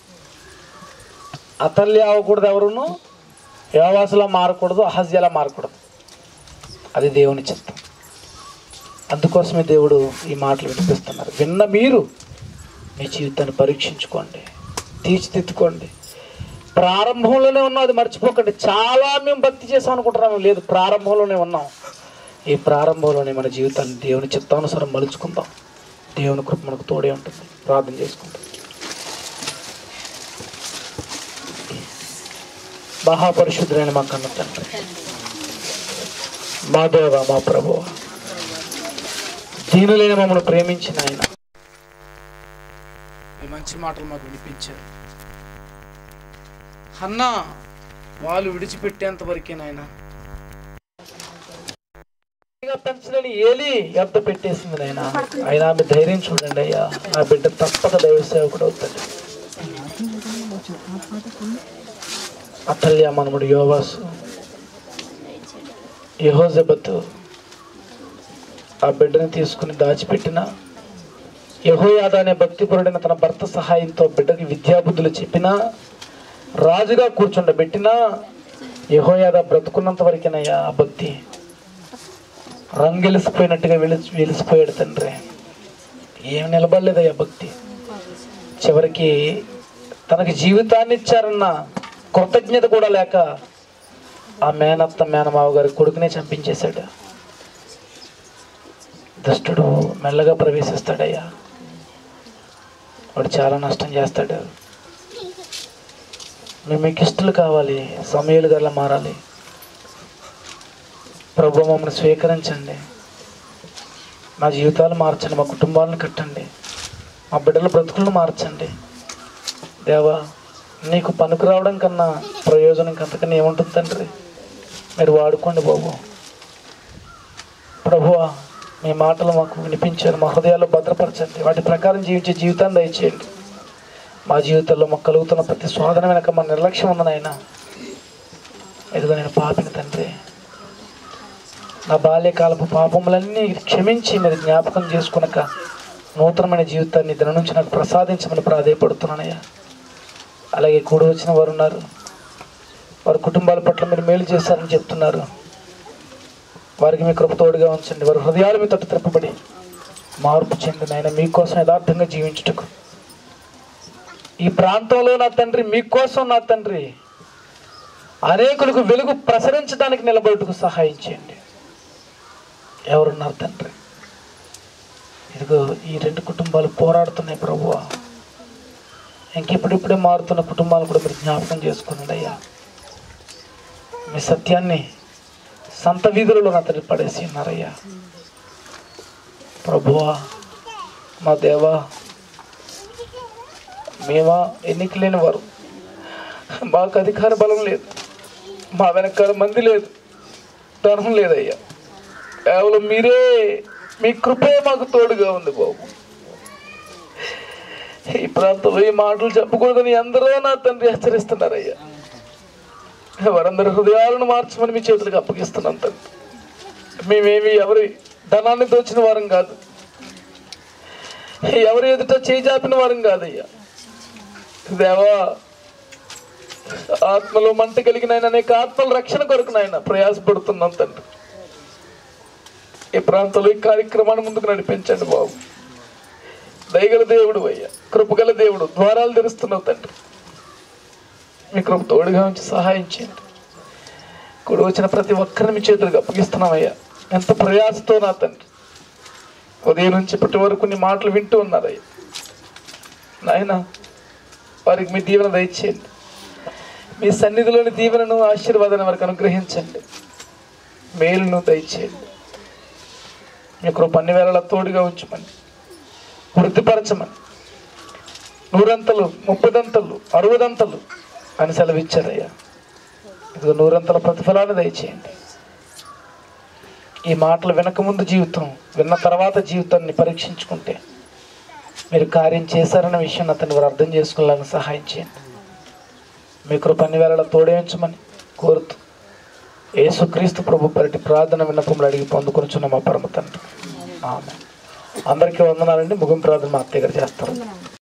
అతల్లి అవ్వకూడదు ఎవరును యోవాసులా మారకూడదు అహజ్యలా మారకూడదు అది దేవుని చిత్తం అందుకోసమే దేవుడు ఈ మాటలు వినిపిస్తున్నారు విన్న మీరు మీ జీవితాన్ని పరీక్షించుకోండి తీర్చిదిద్దుకోండి ప్రారంభంలోనే ఉన్నాం అది మర్చిపోకండి చాలా మేము భక్తి చేసాం అనుకుంటున్నాం మేము లేదు ప్రారంభంలోనే ఉన్నాం ఈ ప్రారంభంలోనే మన జీవితాన్ని దేవుని చిత్తానుసారం మలుచుకుందాం దేవుని కృప మనకు తోడే ఉంటుంది ప్రార్థన చేసుకుందాం మహాపరిశుద్ధులైన మా కన్న తండ్రి మా దేవ మా ప్రభు దీనులైన మమ్మల్ని ప్రేమించిన ఆయన ఈ మంచి మాటలు మాకు వినిపించారు అన్న వాళ్ళు విడిచిపెట్టేంత వరకే నాయన పెంచలేని ఏలి ఎద్ద పెట్టేసింది నాయన అయినా ఆమె ధైర్యం చూడండి అయ్యా నా బిడ్డ తప్పక దైవ సేవకుడు అవుతాడు అతల్య మనముడు యోవాసు యహోజబతు ఆ బిడ్డని తీసుకుని దాచిపెట్టిన యహోయాద అనే భక్తిపరుడైన తన భర్త సహాయంతో బిడ్డకి విద్యాబుద్ధులు చెప్పినా రాజుగా కూర్చుండబెట్టినా యహోయాద బ్రతుకున్నంత వరకేనయ్యా ఆ భక్తి రంగెలిసిపోయినట్టుగా వెలి వెలిసిపోయాడు తండ్రి ఏం నిలబడలేదయ్యా భక్తి చివరికి తనకి జీవితాన్ని ఇచ్చారన్న కృతజ్ఞత కూడా లేక ఆ మేనత్త మేనమావ గారి కొడుకునే చంపించేశాడు దుష్టుడు మెల్లగా ప్రవేశిస్తాడయ్యా వాడు చాలా నష్టం చేస్తాడు మేము మీకు ఇష్టలు కావాలి సమయాలు గల మారాలి ప్రభు మమ్మల్ని స్వీకరించండి మా జీవితాలు మార్చండి మా కుటుంబాలను కట్టండి మా బిడ్డల బ్రతుకులను మార్చండి దేవా నీకు పనికి రావడం కన్నా ప్రయోజనం కంతకన్నా ఏముంటుంది తండ్రి మీరు వాడుకోండి బాబు ప్రభువా మీ మాటలు మాకు వినిపించారు మా హృదయాల్లో భద్రపరచండి వాటి ప్రకారం జీవించే జీవితాన్ని దయచేయండి మా జీవితంలో మాకు కలుగుతున్న ప్రతి శోధన వెనక మా నిర్లక్ష్యం ఉందనైనా ఇదిగో నేను పాపిని తండ్రి నా బాల్యకాలపు పాపములన్నీ క్షమించి మీరు జ్ఞాపకం చేసుకునక నూతనమైన జీవితాన్ని దిన నుంచి నాకు ప్రసాదించమని ప్రాధేయపడుతున్నానయ్యా అలాగే కూడి వచ్చిన వారు ఉన్నారు వారి కుటుంబాల పట్ల మీరు మేలు చేశారని చెప్తున్నారు వారికి మీ కృప తోడుగా ఉంచండి వారి హృదయాలు మీ తట్టు త్రిప్పబడి మార్పు చెందిన ఆయన మీకోసం యథార్థంగా జీవించుటకు ఈ ప్రాంతంలో నా తండ్రి మీకోసం నా తండ్రి అనేకులకు వెలుగు ప్రసరించడానికి నిలబడుటకు సహాయం చేయండి ఎవరున్నారు తండ్రి ఇదిగో ఈ రెండు కుటుంబాలు పోరాడుతున్నాయి ప్రభువా ఇంకిప్పుడిప్పుడే మారుతున్న కుటుంబాలు కూడా మీరు జ్ఞాపకం చేసుకునండి అయ్యా మీ సత్యాన్ని సంత వీధులలో నా తండ్రి పడేసి ఉన్నారయ్యా ప్రభువా మా దేవా మేమా ఎన్నిక లేని వారు మాకు అధికార బలం లేదు మా వెనకాల మంది లేదు ధనం లేదయ్యా కేవలం మీరే మీ కృపే మాకు తోడుగా ఉంది బాబు ఈ ప్రాంతంలో ఈ మాటలు చెప్పకూడదని అందరూ నా తండ్రి హెచ్చరిస్తున్నారయ్యా వారందరి హృదయాలను మార్చమని మీ చేతులకు అప్పగిస్తున్నాం తండ్రి మేమేమి ఎవరి ధనాన్ని దోచిన వారం కాదు ఎవరి ఎదుట చేజాపిన వారం కాదయ్యా దేవా ఆత్మలో మంట కలిగిన ఆయన అనేక ఆత్మల రక్షణ కొరకు నాయన ప్రయాసపడుతున్నాం తండ్రి ఈ ప్రాంతంలో ఈ కార్యక్రమాన్ని ముందుకు నడిపించండి బాబు దయగల దేవుడు అయ్యా కృపగల దేవుడు ద్వారాలు తెరుస్తున్నావు తండ్రి మీ కృప తోడుగా ఉంచి సహాయం చేయండి కూడా వచ్చిన ప్రతి ఒక్కరిని మీ చేతులకు అప్పగిస్తున్నామయ్యా ఎంత ప్రయాసతో నా తండ్రి ఉదయం నుంచి ఇప్పటి వరకు నీ మాటలు వింటూ ఉన్నారయ్యా నాయన వారికి మీ దీవెన దయచేయండి మీ సన్నిధిలోని దీవెనను ఆశీర్వాదాన్ని వారికి అనుగ్రహించండి మేలును దయచేయండి మీ కృప అన్ని వేళలా తోడుగా ఉంచమని వృద్ధిపరచమని నూరంతలు ముప్పదంతలు అరవదంతలు అని సెలవిచ్చారయ్యా ఇదిగో నూరంతల ప్రతిఫలాన్ని దయచేయండి ఈ మాటలు వినకముందు జీవితం విన్న తర్వాత జీవితాన్ని పరీక్షించుకుంటే మీరు కార్యం చేశారన్న విషయం అతన్ని వారు అర్థం చేసుకోవాలని సహాయం చేయండి మీ కృప అన్ని వేళలా తోడేయించమని కోరుతూ యేసుక్రీస్తు ప్రభు పరిటి ప్రార్థన విన్నపములు అడిగి పొందుకొనిచున్న మా పరమ తండ్రి ఆమె అందరికీ వందనాలండి ముగింపు ప్రార్థన మా అత్తయ్య గారు చేస్తారు